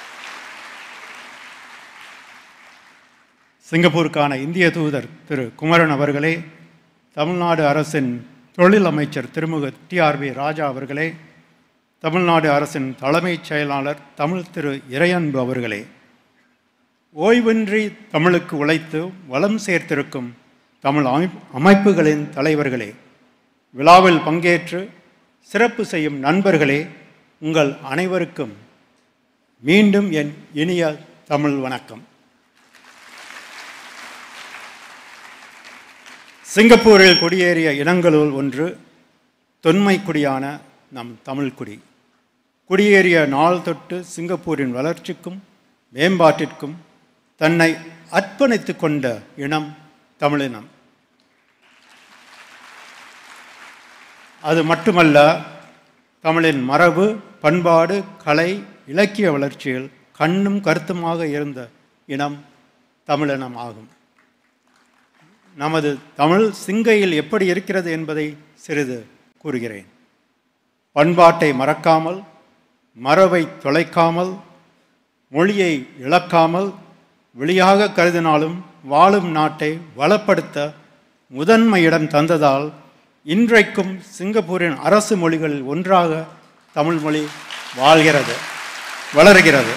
[SPEAKER 6] சிங்கப்பூருக்கான இந்திய தூதர் திரு குமரன் அவர்களே தமிழ்நாடு அரசின் தொழில் அமைச்சர் திருமுக டிஆர்பி ராஜா அவர்களே தமிழ்நாடு அரசின் தலைமைச் செயலாளர் தமிழ் திரு இறையன்பு அவர்களே ஓய்வின்றி தமிழுக்கு உழைத்து வளம் சேர்த்திருக்கும் தமிழ் அமைப் அமைப்புகளின் தலைவர்களே விழாவில் பங்கேற்று சிறப்பு செய்யும் நண்பர்களே உங்கள் அனைவருக்கும் மீண்டும் என் இனிய தமிழ் வணக்கம் சிங்கப்பூரில் குடியேறிய இனங்களுள் ஒன்று தொன்மை குடியான நம் தமிழ் குடி குடியேறிய நாள் தொட்டு சிங்கப்பூரின் வளர்ச்சிக்கும் மேம்பாட்டிற்கும் தன்னை அர்ப்பணித்து கொண்ட இனம் தமிழினம் அது மட்டுமல்ல தமிழின் மரபு பண்பாடு கலை இலக்கிய வளர்ச்சியில் கண்ணும் கருத்துமாக இருந்த இனம் தமிழினம் ஆகும் நமது தமிழ் சிங்கையில் எப்படி இருக்கிறது என்பதை சிறிது கூறுகிறேன் பண்பாட்டை மறக்காமல் மரபை தொலைக்காமல் மொழியை இழக்காமல் வெளியாக கருதினாலும் வாழும் நாட்டை வளப்படுத்த முதன்மை இடம் தந்ததால் இன்றைக்கும் சிங்கப்பூரின் அரசு மொழிகளில் ஒன்றாக தமிழ் மொழி வாழ்கிறது வளர்கிறது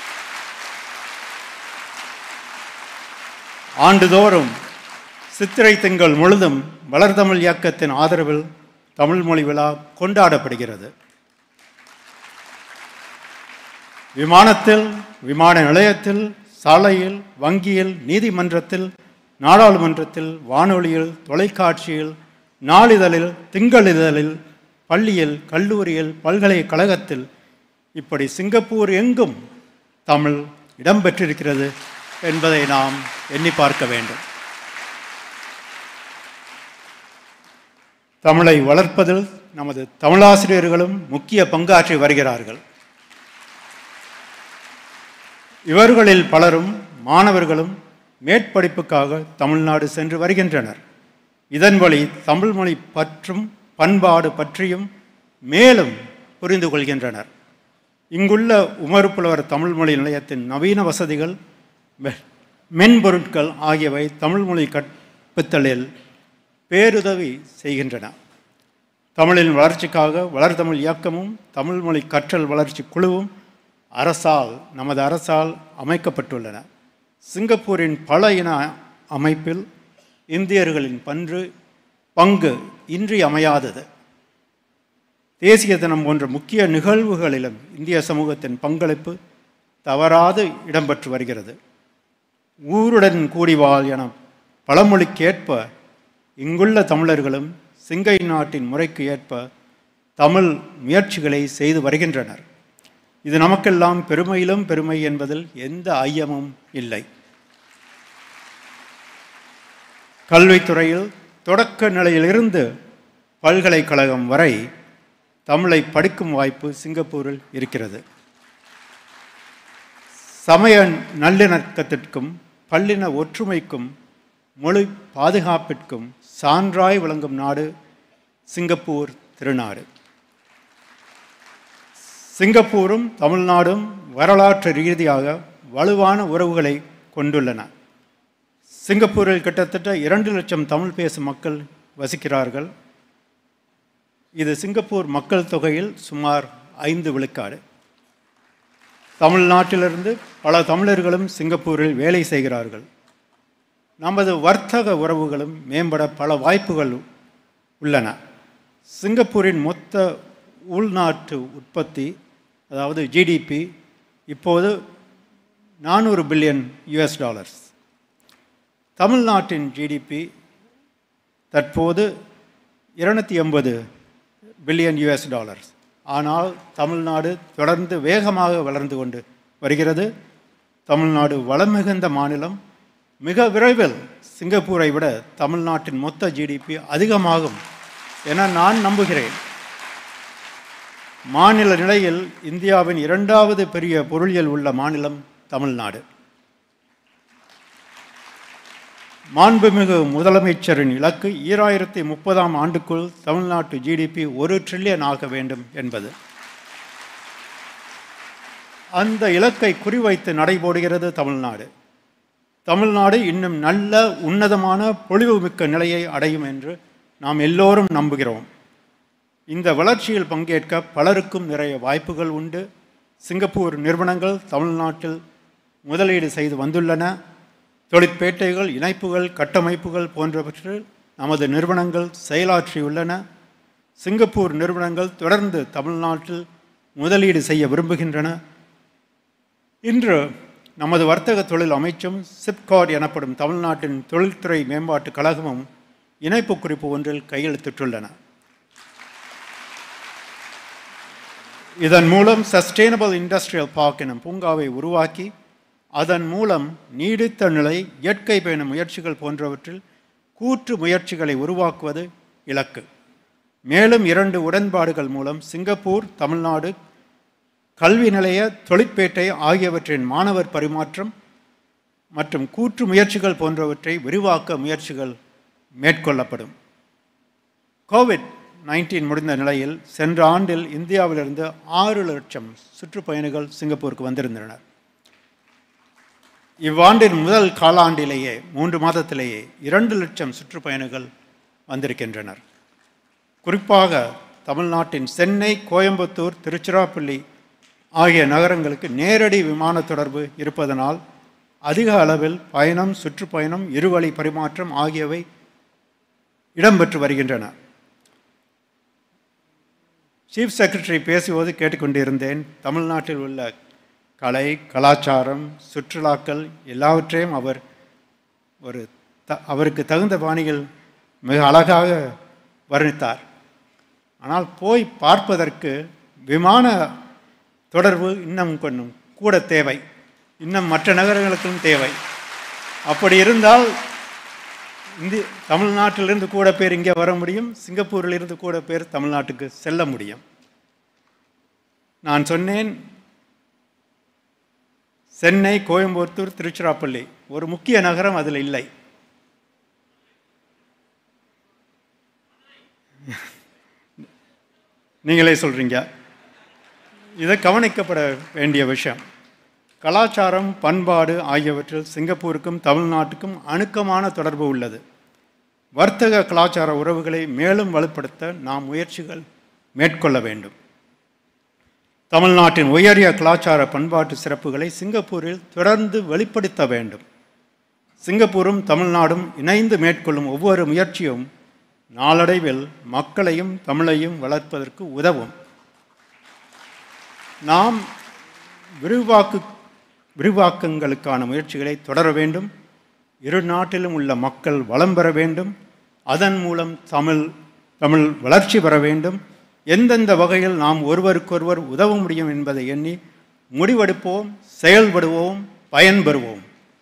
[SPEAKER 6] ஆண்டுதோறும் சித்திரை திங்கள் முழுதும் வளர்தமிழ் இயக்கத்தின் ஆதரவில் தமிழ் மொழி விழா கொண்டாடப்படுகிறது விமானத்தில் விமான நிலையத்தில் சாலையில் வங்கியில் நீதிமன்றத்தில் நாடாளுமன்றத்தில் வானொலியில் தொலைக்காட்சியில் நாளிதழில் திங்களிதழில் பள்ளியில் கல்லூரியில் பல்கலைக்கழகத்தில் இப்படி சிங்கப்பூர் எங்கும் தமிழ் இடம்பெற்றிருக்கிறது என்பதை நாம் எண்ணி பார்க்க வேண்டும் தமிழை வளர்ப்பதில் நமது தமிழாசிரியர்களும் முக்கிய பங்காற்றி வருகிறார்கள் இவர்களில் பலரும் மாணவர்களும் மேற்படிப்புக்காக தமிழ்நாடு சென்று வருகின்றனர் இதன் வழி தமிழ் மொழி பற்றும் பண்பாடு பற்றியும் மேலும் புரிந்து கொள்கின்றனர் இங்குள்ள உமறுப்புலவர் தமிழ் மொழி நிலையத்தின் நவீன வசதிகள் மெ- மென்பொருட்கள் ஆகியவை தமிழ் மொழி கற்பித்தலில் பேருதவி செய்கின்றன தமிழின் வளர்ச்சிக்காக வளர்தமிழ் இயக்கமும் தமிழ் மொழி கற்றல் வளர்ச்சி குழுவும் அரசால் நமது அரசால் அமைக்கப்பட்டுள்ளன சிங்கப்பூரின் பல இன அமைப்பில் இந்தியர்களின் பன்று பங்கு இன்றியமையாதது தேசிய தினம் போன்ற முக்கிய நிகழ்வுகளிலும் இந்திய சமூகத்தின் பங்களிப்பு தவறாது இடம்பெற்று வருகிறது ஊருடன் கூடி வாழ் என பழமொழிக்கேற்ப இங்குள்ள தமிழர்களும் சிங்கை நாட்டின் முறைக்கு ஏற்ப தமிழ் முயற்சிகளை செய்து வருகின்றனர் இது நமக்கெல்லாம் பெருமையிலும் பெருமை என்பதில் எந்த ஐயமும் இல்லை கல்வித்துறையில் தொடக்க நிலையிலிருந்து பல்கலைக்கழகம் வரை தமிழை படிக்கும் வாய்ப்பு சிங்கப்பூரில் இருக்கிறது சமய நல்லிணக்கத்திற்கும் பல்லின ஒற்றுமைக்கும் மொழி பாதுகாப்பிற்கும் சான்றாய் விளங்கும் நாடு சிங்கப்பூர் திருநாடு சிங்கப்பூரும் தமிழ்நாடும் வரலாற்று ரீதியாக வலுவான உறவுகளை கொண்டுள்ளன சிங்கப்பூரில் கிட்டத்தட்ட இரண்டு லட்சம் தமிழ் பேசும் மக்கள் வசிக்கிறார்கள் இது சிங்கப்பூர் மக்கள் தொகையில் சுமார் ஐந்து விழுக்காடு தமிழ்நாட்டிலிருந்து பல தமிழர்களும் சிங்கப்பூரில் வேலை செய்கிறார்கள் நமது வர்த்தக உறவுகளும் மேம்பட பல வாய்ப்புகள் உள்ளன சிங்கப்பூரின் மொத்த உள்நாட்டு உற்பத்தி அதாவது ஜிடிபி இப்போது நானூறு பில்லியன் யுஎஸ் டாலர்ஸ் தமிழ்நாட்டின் ஜிடிபி தற்போது இருநூத்தி எண்பது பில்லியன் யுஎஸ் டாலர்ஸ் ஆனால் தமிழ்நாடு தொடர்ந்து வேகமாக வளர்ந்து கொண்டு வருகிறது தமிழ்நாடு வளம் மிகுந்த மாநிலம் மிக விரைவில் சிங்கப்பூரை விட தமிழ்நாட்டின் மொத்த ஜிடிபி அதிகமாகும் என நான் நம்புகிறேன் மாநில நிலையில் இந்தியாவின் இரண்டாவது பெரிய பொருளியல் உள்ள மாநிலம் தமிழ்நாடு மாண்புமிகு முதலமைச்சரின் இலக்கு ஈராயிரத்தி முப்பதாம் ஆண்டுக்குள் தமிழ்நாட்டு ஜிடிபி ஒரு ட்ரில்லியன் ஆக வேண்டும் என்பது அந்த இலக்கை குறிவைத்து நடைபோடுகிறது தமிழ்நாடு தமிழ்நாடு இன்னும் நல்ல உன்னதமான பொலிவுமிக்க நிலையை அடையும் என்று நாம் எல்லோரும் நம்புகிறோம் இந்த வளர்ச்சியில் பங்கேற்க பலருக்கும் நிறைய வாய்ப்புகள் உண்டு சிங்கப்பூர் நிறுவனங்கள் தமிழ்நாட்டில் முதலீடு செய்து வந்துள்ளன தொழிற்பேட்டைகள் இணைப்புகள் கட்டமைப்புகள் போன்றவற்றில் நமது நிறுவனங்கள் செயலாற்றியுள்ளன சிங்கப்பூர் நிறுவனங்கள் தொடர்ந்து தமிழ்நாட்டில் முதலீடு செய்ய விரும்புகின்றன இன்று நமது வர்த்தக தொழில் அமைச்சும் சிப்காட் எனப்படும் தமிழ்நாட்டின் தொழில்துறை மேம்பாட்டு கழகமும் இணைப்பு குறிப்பு ஒன்றில் கையெழுத்திட்டுள்ளன இதன் மூலம் சஸ்டெயினபிள் இண்டஸ்ட்ரியல் பார்க் எனும் பூங்காவை உருவாக்கி அதன் மூலம் நீடித்த நிலை இயற்கை பேண முயற்சிகள் போன்றவற்றில் கூற்று முயற்சிகளை உருவாக்குவது இலக்கு மேலும் இரண்டு உடன்பாடுகள் மூலம் சிங்கப்பூர் தமிழ்நாடு கல்வி நிலைய தொழிற்பேட்டை ஆகியவற்றின் மாணவர் பரிமாற்றம் மற்றும் கூற்று முயற்சிகள் போன்றவற்றை விரிவாக்க முயற்சிகள் மேற்கொள்ளப்படும் கோவிட் நைன்டீன் முடிந்த நிலையில் சென்ற ஆண்டில் இந்தியாவிலிருந்து ஆறு லட்சம் சுற்றுப்பயணிகள் சிங்கப்பூருக்கு வந்திருந்தனர் இவ்வாண்டின் முதல் காலாண்டிலேயே மூன்று மாதத்திலேயே இரண்டு லட்சம் சுற்றுப்பயணிகள் வந்திருக்கின்றனர் குறிப்பாக தமிழ்நாட்டின் சென்னை கோயம்புத்தூர் திருச்சிராப்பள்ளி ஆகிய நகரங்களுக்கு நேரடி விமான தொடர்பு இருப்பதனால் அதிக அளவில் பயணம் சுற்றுப்பயணம் இருவழி பரிமாற்றம் ஆகியவை இடம்பெற்று வருகின்றன சீஃப் செக்ரட்டரி பேசும்போது கேட்டுக்கொண்டிருந்தேன் தமிழ்நாட்டில் உள்ள கலை கலாச்சாரம் சுற்றுலாக்கள் எல்லாவற்றையும் அவர் ஒரு த அவருக்கு தகுந்த பாணியில் மிக அழகாக வர்ணித்தார் ஆனால் போய் பார்ப்பதற்கு விமான தொடர்பு இன்னும் கொஞ்சம் கூட தேவை இன்னும் மற்ற நகரங்களுக்கும் தேவை அப்படி இருந்தால் இந்தி தமிழ்நாட்டிலிருந்து கூட பேர் இங்கே வர முடியும் சிங்கப்பூரிலிருந்து கூட பேர் தமிழ்நாட்டுக்கு செல்ல முடியும் நான் சொன்னேன் சென்னை கோயம்புத்தூர் திருச்சிராப்பள்ளி ஒரு முக்கிய நகரம் அதில் இல்லை நீங்களே சொல்கிறீங்க இதை கவனிக்கப்பட வேண்டிய விஷயம் கலாச்சாரம் பண்பாடு ஆகியவற்றில் சிங்கப்பூருக்கும் தமிழ்நாட்டுக்கும் அணுக்கமான தொடர்பு உள்ளது வர்த்தக கலாச்சார உறவுகளை மேலும் வலுப்படுத்த நாம் முயற்சிகள் மேற்கொள்ள வேண்டும் தமிழ்நாட்டின் உயரிய கலாச்சார பண்பாட்டு சிறப்புகளை சிங்கப்பூரில் தொடர்ந்து வெளிப்படுத்த வேண்டும் சிங்கப்பூரும் தமிழ்நாடும் இணைந்து மேற்கொள்ளும் ஒவ்வொரு முயற்சியும் நாளடைவில் மக்களையும் தமிழையும் வளர்ப்பதற்கு உதவும் நாம் விரிவாக்கு விரிவாக்கங்களுக்கான முயற்சிகளை தொடர வேண்டும் இரு நாட்டிலும் உள்ள மக்கள் வளம் பெற வேண்டும் அதன் மூலம் தமிழ் தமிழ் வளர்ச்சி பெற வேண்டும் எந்தெந்த வகையில் நாம் ஒருவருக்கொருவர் உதவ முடியும் என்பதை எண்ணி முடிவெடுப்போம் செயல்படுவோம் பயன்பெறுவோம்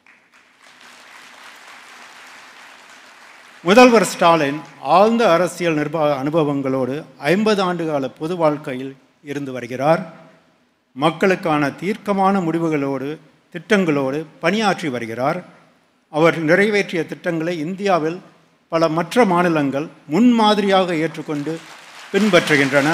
[SPEAKER 6] முதல்வர் ஸ்டாலின் ஆழ்ந்த அரசியல் நிர்வாக அனுபவங்களோடு ஐம்பது ஆண்டுகால பொது வாழ்க்கையில் இருந்து வருகிறார் மக்களுக்கான தீர்க்கமான முடிவுகளோடு திட்டங்களோடு பணியாற்றி வருகிறார் அவர் நிறைவேற்றிய திட்டங்களை இந்தியாவில் பல மற்ற மாநிலங்கள் முன்மாதிரியாக ஏற்றுக்கொண்டு பின்பற்றுகின்றன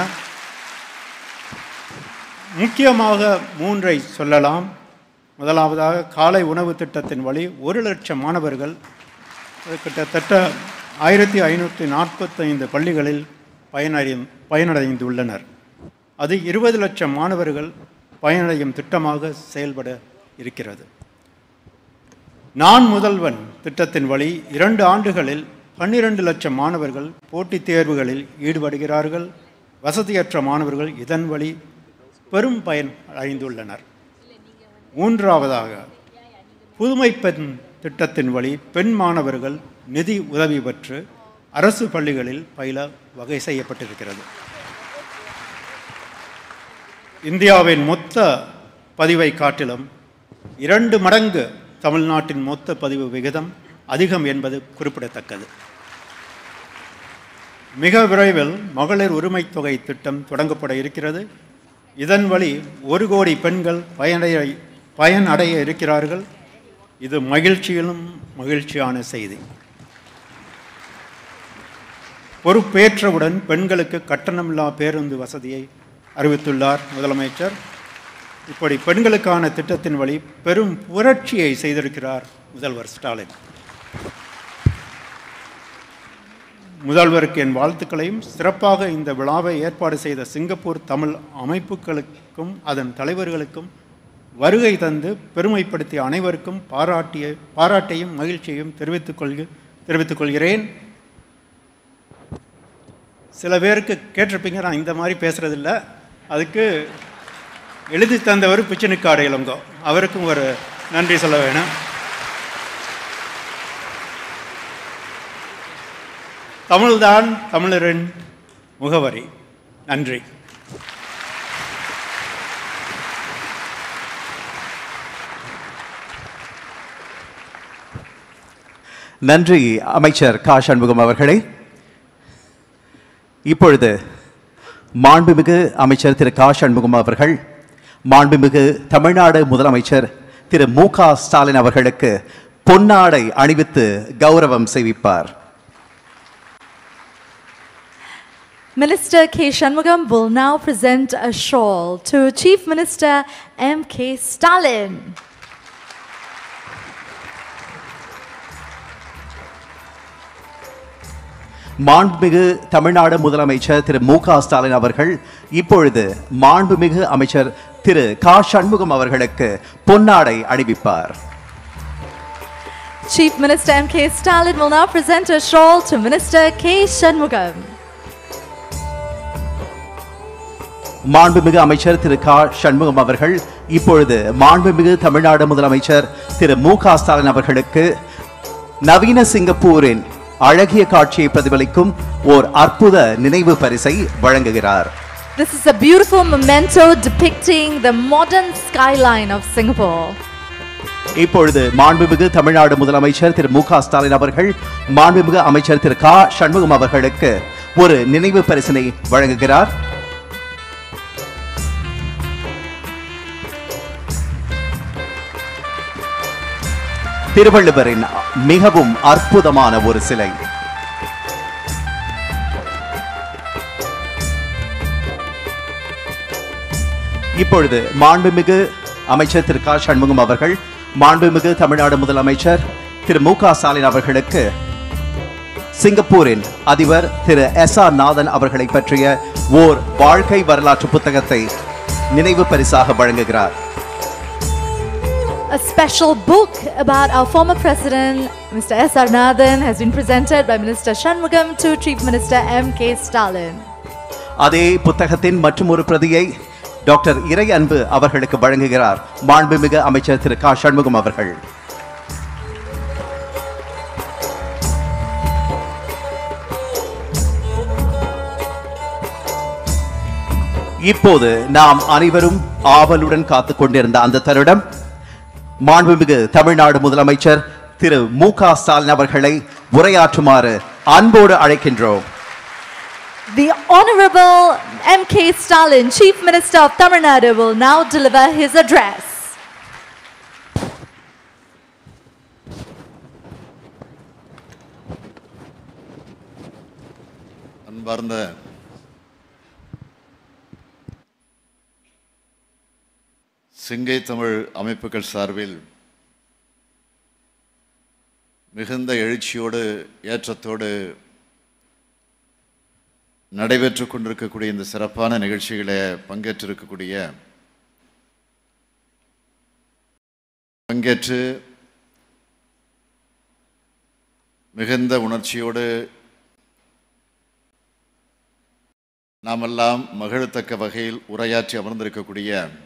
[SPEAKER 6] முக்கியமாக மூன்றை சொல்லலாம் முதலாவதாக காலை உணவு திட்டத்தின் வழி ஒரு லட்சம் மாணவர்கள் கிட்டத்தட்ட ஆயிரத்தி ஐநூற்றி நாற்பத்தைந்து பள்ளிகளில் பயனடையும் பயனடைந்துள்ளனர் அது இருபது லட்சம் மாணவர்கள் பயனடையும் திட்டமாக செயல்பட இருக்கிறது நான் முதல்வன் திட்டத்தின் வழி இரண்டு ஆண்டுகளில் பன்னிரண்டு லட்சம் மாணவர்கள் போட்டித் தேர்வுகளில் ஈடுபடுகிறார்கள் வசதியற்ற மாணவர்கள் இதன் வழி பெரும் பயன் அடைந்துள்ளனர் மூன்றாவதாக புதுமை பெண் திட்டத்தின் வழி பெண் மாணவர்கள் நிதி உதவி பெற்று அரசு பள்ளிகளில் பயில வகை செய்யப்பட்டிருக்கிறது இந்தியாவின் மொத்த பதிவை காட்டிலும் இரண்டு மடங்கு தமிழ்நாட்டின் மொத்த பதிவு விகிதம் அதிகம் என்பது குறிப்பிடத்தக்கது மிக விரைவில் மகளிர் உரிமைத் தொகை திட்டம் தொடங்கப்பட இருக்கிறது இதன் வழி ஒரு கோடி பெண்கள் பயனடைய பயனடைய இருக்கிறார்கள் இது மகிழ்ச்சியிலும் மகிழ்ச்சியான செய்தி பொறுப்பேற்றவுடன் பெண்களுக்கு கட்டணமில்லா பேருந்து வசதியை அறிவித்துள்ளார் முதலமைச்சர் இப்படி பெண்களுக்கான திட்டத்தின் வழி பெரும் புரட்சியை செய்திருக்கிறார் முதல்வர் ஸ்டாலின் முதல்வருக்கு என் வாழ்த்துக்களையும் சிறப்பாக இந்த விழாவை ஏற்பாடு செய்த சிங்கப்பூர் தமிழ் அமைப்புகளுக்கும் அதன் தலைவர்களுக்கும் வருகை தந்து பெருமைப்படுத்திய அனைவருக்கும் பாராட்டிய பாராட்டையும் மகிழ்ச்சியையும் தெரிவித்துக் கொள்க தெரிவித்துக் கொள்கிறேன் சில பேருக்கு கேட்டிருப்பீங்க நான் இந்த மாதிரி பேசுகிறதில்ல அதுக்கு எழுதி தந்தவர் பிச்சனுக்காடு இளங்கோ அவருக்கும் ஒரு நன்றி சொல்ல வேணும் தமிழ்தான் தமிழரின் முகவரி நன்றி
[SPEAKER 1] நன்றி அமைச்சர் கா சண்முகம் அவர்களே இப்பொழுது மாண்புமிகு அமைச்சர் திரு கா சண்முகம் அவர்கள் மாண்புமிகு தமிழ்நாடு முதலமைச்சர் திரு மு க ஸ்டாலின் அவர்களுக்கு பொன்னாடை அணிவித்து கௌரவம் செய்விப்பார்
[SPEAKER 2] Minister K. Shanmugam will now present a shawl to Chief Minister M. K. Stalin.
[SPEAKER 1] மாண்புமிகு தமிழ்நாடு முதலமைச்சர் திரு மு க ஸ்டாலின் அவர்கள் இப்பொழுது மாண்புமிகு அமைச்சர் திரு கா சண்முகம் அவர்களுக்கு பொன்னாடை அணிவிப்பார்
[SPEAKER 2] Chief Minister M. K. Stalin will now present a shawl to Minister K. Shanmugam.
[SPEAKER 1] மாண்புமிகு அமைச்சர் திரு கா சண்முகம் அவர்கள் இப்பொழுது மாண்புமிகு தமிழ்நாடு முதலமைச்சர் திரு மு க ஸ்டாலின் அவர்களுக்கு நவீன சிங்கப்பூரின் அழகிய காட்சியை பிரதிபலிக்கும் ஓர் அற்புத நினைவு பரிசை வழங்குகிறார்
[SPEAKER 2] This is a beautiful memento depicting the modern skyline of Singapore.
[SPEAKER 1] இப்பொழுது மாண்புமிகு தமிழ்நாடு முதலமைச்சர் திரு மு க ஸ்டாலின் அவர்கள் மாண்புமிகு அமைச்சர் திரு கா சண்முகம் அவர்களுக்கு ஒரு நினைவு பரிசினை வழங்குகிறார் திருவள்ளுவரின் மிகவும் அற்புதமான ஒரு சிலை இப்பொழுது மாண்புமிகு அமைச்சர் திரு கா சண்முகம் அவர்கள் மாண்புமிகு தமிழ்நாடு முதலமைச்சர் திரு மு க ஸ்டாலின் அவர்களுக்கு சிங்கப்பூரின் அதிபர் திரு எஸ் ஆர் நாதன் அவர்களை பற்றிய ஓர் வாழ்க்கை வரலாற்று புத்தகத்தை நினைவு பரிசாக வழங்குகிறார்
[SPEAKER 2] A special book about our former president, Mr. S. R. Nathan, has been presented by Minister Shanmugam to Chief Minister M. K. Stalin.
[SPEAKER 1] அதே புத்தகத்தின் மற்றும் ஒரு பிரதியை டாக்டர் இறை அன்பு அவர்களுக்கு வழங்குகிறார் மாண்புமிகு அமைச்சர் திரு கா சண்முகம் அவர்கள் இப்போது நாம் அனைவரும் ஆவலுடன் காத்துக் கொண்டிருந்த அந்த தருணம் மாண்புமிகு தமிழ்நாடு முதலமைச்சர் திரு மு க ஸ்டாலின் அவர்களை உரையாற்றுமாறு அன்போடு அழைக்கின்றோம்
[SPEAKER 2] The Honorable M. K. Stalin, Chief Minister of Tamil Nadu, will now deliver his address.
[SPEAKER 7] அன்பார்ந்த சிங்கை தமிழ் அமைப்புகள் சார்பில் மிகுந்த எழுச்சியோடு ஏற்றத்தோடு நடைபெற்று கொண்டிருக்கக்கூடிய இந்த சிறப்பான நிகழ்ச்சிகளை பங்கேற்றிருக்கக்கூடிய பங்கேற்று மிகுந்த உணர்ச்சியோடு நாமெல்லாம் மகிழத்தக்க வகையில் உரையாற்றி அமர்ந்திருக்கக்கூடிய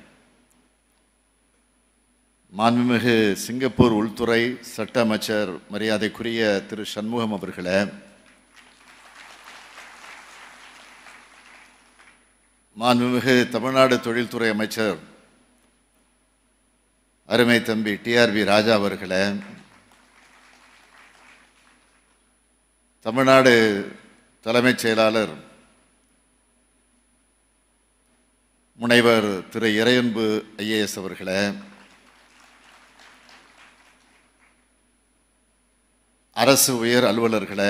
[SPEAKER 7] மாண்புமிகு சிங்கப்பூர் உள்துறை சட்ட அமைச்சர் மரியாதைக்குரிய திரு சண்முகம் அவர்களே மாண்புமிகு தமிழ்நாடு தொழில்துறை அமைச்சர் அருமை தம்பி டிஆர்பி ராஜா அவர்களே தமிழ்நாடு தலைமைச் செயலாளர் முனைவர் திரு இறையன்பு ஐஏஎஸ் அவர்களே அரசு உயர் அலுவலர்களே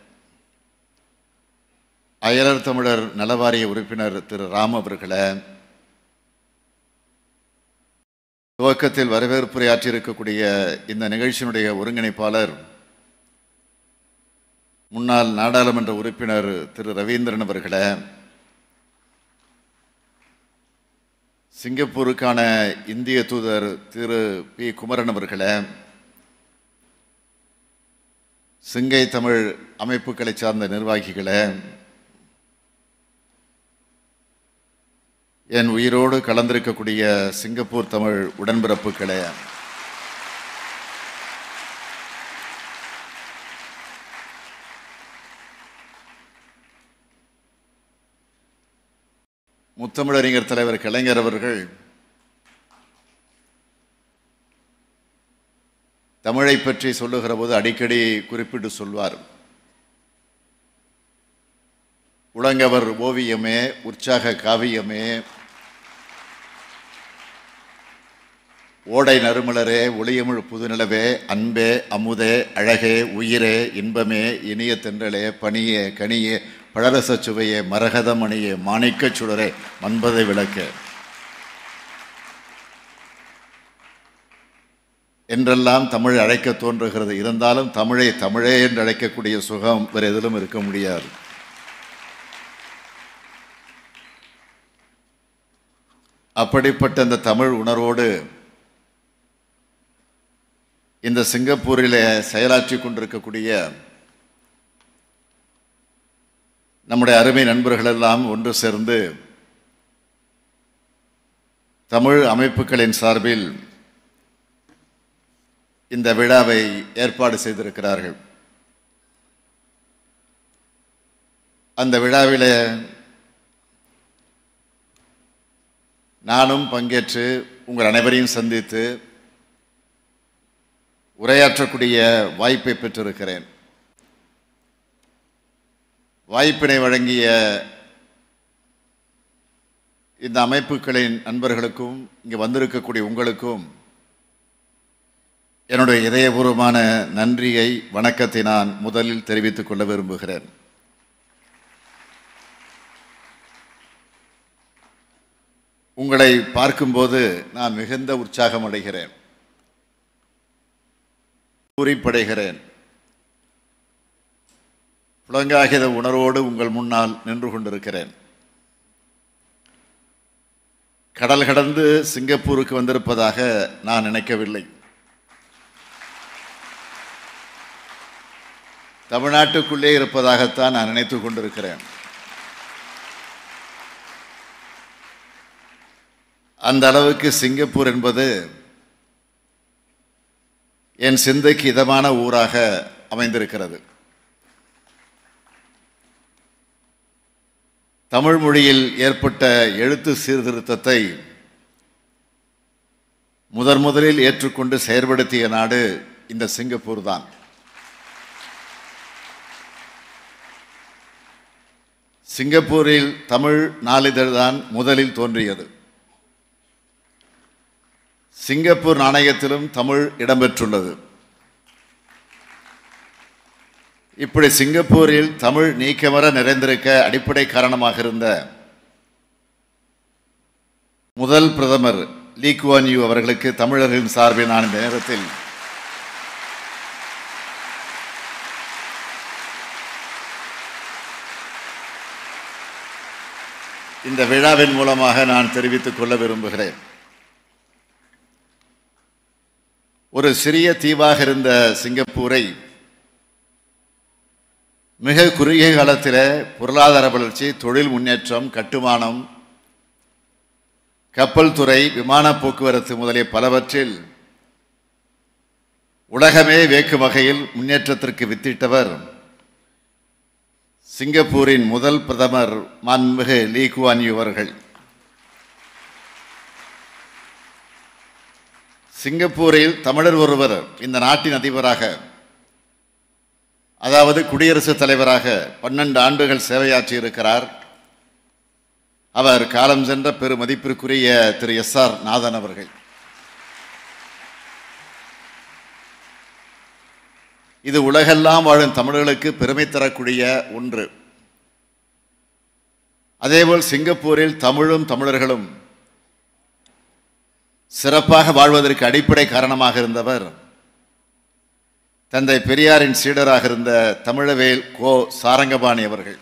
[SPEAKER 7] அயலர் தமிழர் நலவாரிய உறுப்பினர் திரு ராம் அவர்களே துவக்கத்தில் வரவேற்புரையாற்றியிருக்கக்கூடிய இந்த நிகழ்ச்சியினுடைய ஒருங்கிணைப்பாளர் முன்னாள் நாடாளுமன்ற உறுப்பினர் திரு ரவீந்திரன் அவர்களே சிங்கப்பூருக்கான இந்திய தூதர் திரு பி குமரன் அவர்களே சிங்கை தமிழ் அமைப்புகளை சார்ந்த நிர்வாகிகளே என் உயிரோடு கலந்திருக்கக்கூடிய சிங்கப்பூர் தமிழ் உடன்பிறப்புகளே முத்தமிழறிஞர் தலைவர் கலைஞர் அவர்கள் தமிழை பற்றி சொல்லுகிற போது அடிக்கடி குறிப்பிட்டு சொல்வார் உலங்கவர் ஓவியமே உற்சாக காவியமே ஓடை நறுமலரே ஒளியமிழ் புதுநிலவே அன்பே அமுதே அழகே உயிரே இன்பமே இனிய தென்றலே பனியே கனியே பழரசச் சுவையே மரகதமணியே மாணிக்கச் சுடரே மன்பதை விளக்கே என்றெல்லாம் தமிழ் அழைக்க தோன்றுகிறது இருந்தாலும் தமிழை தமிழே என்று அழைக்கக்கூடிய சுகம் வேறு எதிலும் இருக்க முடியாது அப்படிப்பட்ட இந்த தமிழ் உணர்வோடு இந்த சிங்கப்பூரில் செயலாற்றி கொண்டிருக்கக்கூடிய நம்முடைய அருமை நண்பர்கள் எல்லாம் ஒன்று சேர்ந்து தமிழ் அமைப்புகளின் சார்பில் இந்த விழாவை ஏற்பாடு செய்திருக்கிறார்கள் அந்த விழாவில் நானும் பங்கேற்று உங்கள் அனைவரையும் சந்தித்து உரையாற்றக்கூடிய வாய்ப்பை பெற்றிருக்கிறேன் வாய்ப்பினை வழங்கிய இந்த அமைப்புகளின் நண்பர்களுக்கும் இங்கே வந்திருக்கக்கூடிய உங்களுக்கும் என்னுடைய இதயபூர்வமான நன்றியை வணக்கத்தை நான் முதலில் தெரிவித்துக் கொள்ள விரும்புகிறேன் உங்களை பார்க்கும்போது நான் மிகுந்த உற்சாகம் அடைகிறேன் பூரிப்படைகிறேன் புலங்காகித உணர்வோடு உங்கள் முன்னால் நின்று கொண்டிருக்கிறேன் கடல் கடந்து சிங்கப்பூருக்கு வந்திருப்பதாக நான் நினைக்கவில்லை தமிழ்நாட்டுக்குள்ளே இருப்பதாகத்தான் நான் நினைத்து கொண்டிருக்கிறேன் அந்த அளவுக்கு சிங்கப்பூர் என்பது என் சிந்தைக்கு இதமான ஊராக அமைந்திருக்கிறது தமிழ் மொழியில் ஏற்பட்ட எழுத்து சீர்திருத்தத்தை முதன் முதலில் ஏற்றுக்கொண்டு செயற்படுத்திய நாடு இந்த சிங்கப்பூர் தான் சிங்கப்பூரில் தமிழ் நாளிதழ் தான் முதலில் தோன்றியது சிங்கப்பூர் நாணயத்திலும் தமிழ் இடம்பெற்றுள்ளது இப்படி சிங்கப்பூரில் தமிழ் நீக்கமர நிறைந்திருக்க அடிப்படை காரணமாக இருந்த முதல் பிரதமர் லீ குவான் யூ அவர்களுக்கு தமிழர்களின் சார்பில் நான் இந்த நேரத்தில் இந்த விழாவின் மூலமாக நான் தெரிவித்துக் கொள்ள விரும்புகிறேன் ஒரு சிறிய தீவாக இருந்த சிங்கப்பூரை மிக குறுகிய காலத்தில் பொருளாதார வளர்ச்சி தொழில் முன்னேற்றம் கட்டுமானம் கப்பல் துறை விமான போக்குவரத்து முதலிய பலவற்றில் உலகமே வேக்கும் வகையில் முன்னேற்றத்திற்கு வித்திட்டவர் சிங்கப்பூரின் முதல் பிரதமர் மாண்புமிகு லீ குவான் யூ அவர்கள் சிங்கப்பூரில் தமிழர் ஒருவர் இந்த நாட்டின் அதிபராக அதாவது குடியரசுத் தலைவராக பன்னெண்டு ஆண்டுகள் சேவையாற்றி இருக்கிறார் அவர் காலம் சென்ற பெருமதிப்பிற்குரிய திரு எஸ் ஆர் நாதன் அவர்கள் இது உலகெல்லாம் வாழும் தமிழர்களுக்கு பெருமை தரக்கூடிய ஒன்று அதேபோல் சிங்கப்பூரில் தமிழும் தமிழர்களும் சிறப்பாக வாழ்வதற்கு அடிப்படை காரணமாக இருந்தவர் தந்தை பெரியாரின் சீடராக இருந்த தமிழவேல் கோ சாரங்கபாணி அவர்கள்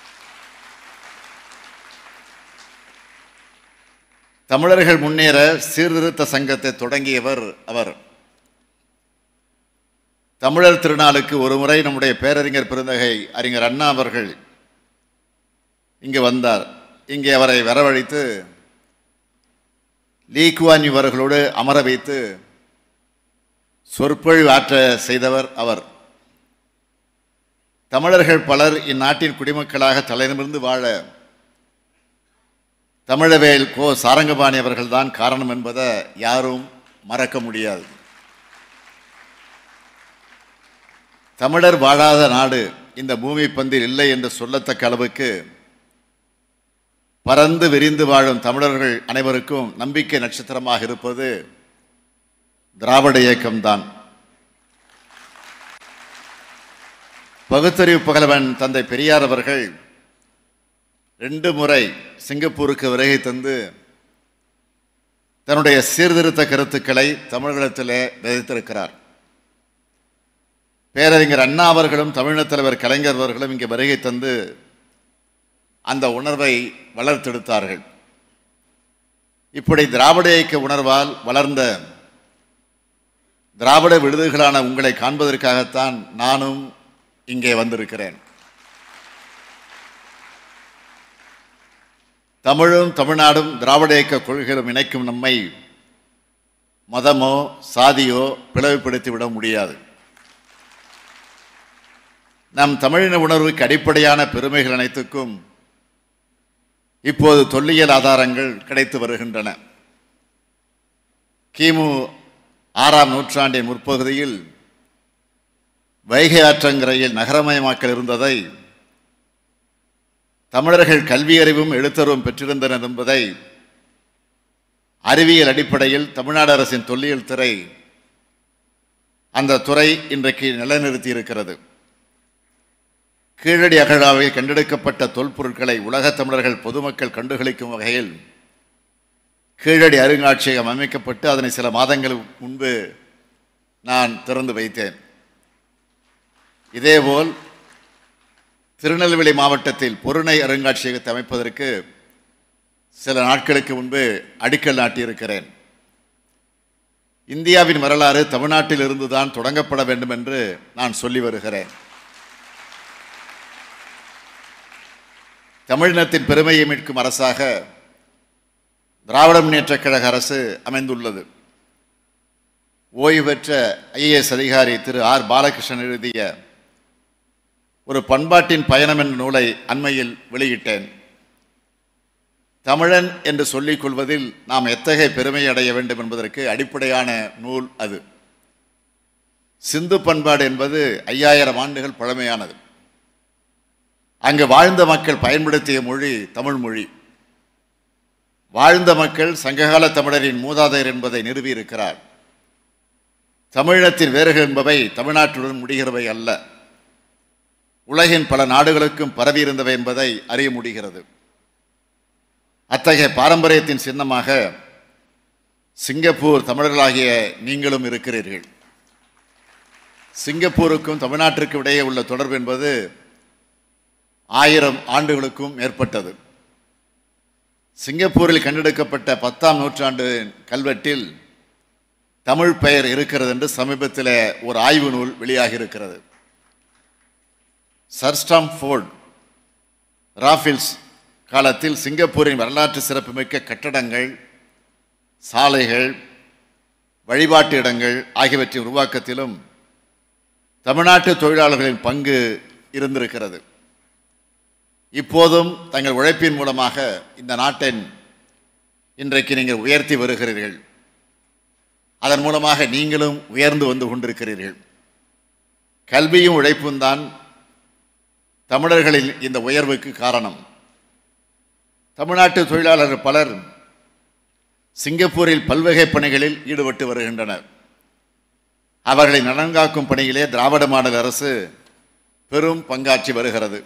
[SPEAKER 7] தமிழர்கள் முன்னேற சீர்திருத்த சங்கத்தை தொடங்கியவர் அவர் தமிழர் திருநாளுக்கு ஒரு முறை நம்முடைய பேரறிஞர் பெருந்தகை அறிஞர் அண்ணா அவர்கள் இங்கு வந்தார் இங்கே அவரை வரவழைத்து லீ குவான் யூ அவர்களோடு அமர வைத்து சொற்பொழிவு ஆற்ற செய்தவர் அவர் தமிழர்கள் பலர் இந்நாட்டின் குடிமக்களாக தலைநிமிர்ந்து வாழ தமிழவேல் கோ சாரங்கபாணி அவர்கள்தான் காரணம் என்பதை யாரும் மறக்க முடியாது தமிழர் வாழாத நாடு இந்த பூமி பந்தில் இல்லை என்று சொல்லத்தக்க அளவுக்கு பறந்து விரிந்து வாழும் தமிழர்கள் அனைவருக்கும் நம்பிக்கை நட்சத்திரமாக இருப்பது திராவிட இயக்கம்தான் பகுத்தறிவு புகழவன் தந்தை பெரியார் அவர்கள் ரெண்டு முறை சிங்கப்பூருக்கு வருகை தந்து தன்னுடைய சீர்திருத்த கருத்துக்களை தமிழகத்திலே விதைத்திருக்கிறார் பேரறிஞர் அண்ணா அவர்களும் தமிழர் தலைவர் கலைஞர் அவர்களும் இங்கே வருகை தந்து அந்த உணர்வை வளர்த்தெடுத்தார்கள் இப்படி திராவிட இயக்க உணர்வால் வளர்ந்த திராவிட விடுதல்களான உங்களை காண்பதற்காகத்தான் நானும் இங்கே வந்திருக்கிறேன் தமிழும் தமிழ்நாடும் திராவிட இயக்க கொள்கைகளும் இணைக்கும் நம்மை மதமோ சாதியோ பிளவுபடுத்தி விட முடியாது நம் தமிழின உணர்வுக்கு அடிப்படையான பெருமைகள் அனைத்துக்கும் இப்போது தொல்லியல் ஆதாரங்கள் கிடைத்து வருகின்றன கிமு ஆறாம் நூற்றாண்டின் முற்பகுதியில் வைகை ஆற்றங்கரையில் நகரமயமாக்கல் இருந்ததை தமிழர்கள் கல்வியறிவும் எழுத்தறிவும் பெற்றிருந்தனர் என்பதை அறிவியல் அடிப்படையில் தமிழ்நாடு அரசின் தொல்லியல் துறை அந்த துறை இன்றைக்கு நிலைநிறுத்தி இருக்கிறது கீழடி அகழாவில் கண்டெடுக்கப்பட்ட தொல்பொருட்களை உலகத் தமிழர்கள் பொதுமக்கள் கண்டுகளிக்கும் வகையில் கீழடி அருங்காட்சியகம் அமைக்கப்பட்டு அதனை சில மாதங்கள் முன்பு நான் திறந்து வைத்தேன் இதேபோல் திருநெல்வேலி மாவட்டத்தில் பொருணை அருங்காட்சியகத்தை அமைப்பதற்கு சில நாட்களுக்கு முன்பு அடிக்கல் நாட்டியிருக்கிறேன் இந்தியாவின் வரலாறு தமிழ்நாட்டில் இருந்துதான் தொடங்கப்பட வேண்டும் என்று நான் சொல்லி வருகிறேன் தமிழினத்தின் பெருமையை மீட்கும் அரசாக திராவிட முன்னேற்றக் கழக அரசு அமைந்துள்ளது ஓய்வு பெற்ற ஐஏஎஸ் அதிகாரி திரு ஆர் பாலகிருஷ்ணன் எழுதிய ஒரு பண்பாட்டின் பயணம் என்ற நூலை அண்மையில் வெளியிட்டேன் தமிழன் என்று சொல்லிக் கொள்வதில் நாம் எத்தகைய பெருமை அடைய வேண்டும் என்பதற்கு அடிப்படையான நூல் அது சிந்து பண்பாடு என்பது ஐயாயிரம் ஆண்டுகள் பழமையானது அங்கு வாழ்ந்த மக்கள் பயன்படுத்திய மொழி தமிழ் மொழி வாழ்ந்த மக்கள் சங்ககால தமிழரின் மூதாதையர் என்பதை நிறுவியிருக்கிறார் தமிழினத்தின் வேர்கள் என்பவை தமிழ்நாட்டுடன் முடிகிறவை அல்ல உலகின் பல நாடுகளுக்கும் பரவியிருந்தவை என்பதை அறிய முடிகிறது அத்தகைய பாரம்பரியத்தின் சின்னமாக சிங்கப்பூர் தமிழர்களாகிய நீங்களும் இருக்கிறீர்கள் சிங்கப்பூருக்கும் தமிழ்நாட்டிற்கும் இடையே உள்ள தொடர்பு என்பது ஆயிரம் ஆண்டுகளுக்கும் மேற்பட்டது சிங்கப்பூரில் கண்டெடுக்கப்பட்ட பத்தாம் நூற்றாண்டு கல்வெட்டில் தமிழ் பெயர் இருக்கிறது என்று சமீபத்தில் ஒரு ஆய்வு நூல் வெளியாகி இருக்கிறது சர்ஸ்டாம் ஃபோர்ட் ராஃபில்ஸ் காலத்தில் சிங்கப்பூரின் வரலாற்று சிறப்புமிக்க கட்டடங்கள் சாலைகள் வழிபாட்டு இடங்கள் ஆகியவற்றின் உருவாக்கத்திலும் தமிழ்நாட்டு தொழிலாளர்களின் பங்கு இருந்திருக்கிறது இப்போதும் தங்கள் உழைப்பின் மூலமாக இந்த நாட்டின் இன்றைக்கு நீங்கள் உயர்த்தி வருகிறீர்கள் அதன் மூலமாக நீங்களும் உயர்ந்து வந்து கொண்டிருக்கிறீர்கள் கல்வியும் உழைப்பும் தான் தமிழர்களின் இந்த உயர்வுக்கு காரணம் தமிழ்நாட்டு தொழிலாளர்கள் பலர் சிங்கப்பூரில் பல்வகை பணிகளில் ஈடுபட்டு வருகின்றனர் அவர்களை நலன்காக்கும் பணியிலே திராவிட மாடல் அரசு பெரும் பங்காற்றி வருகிறது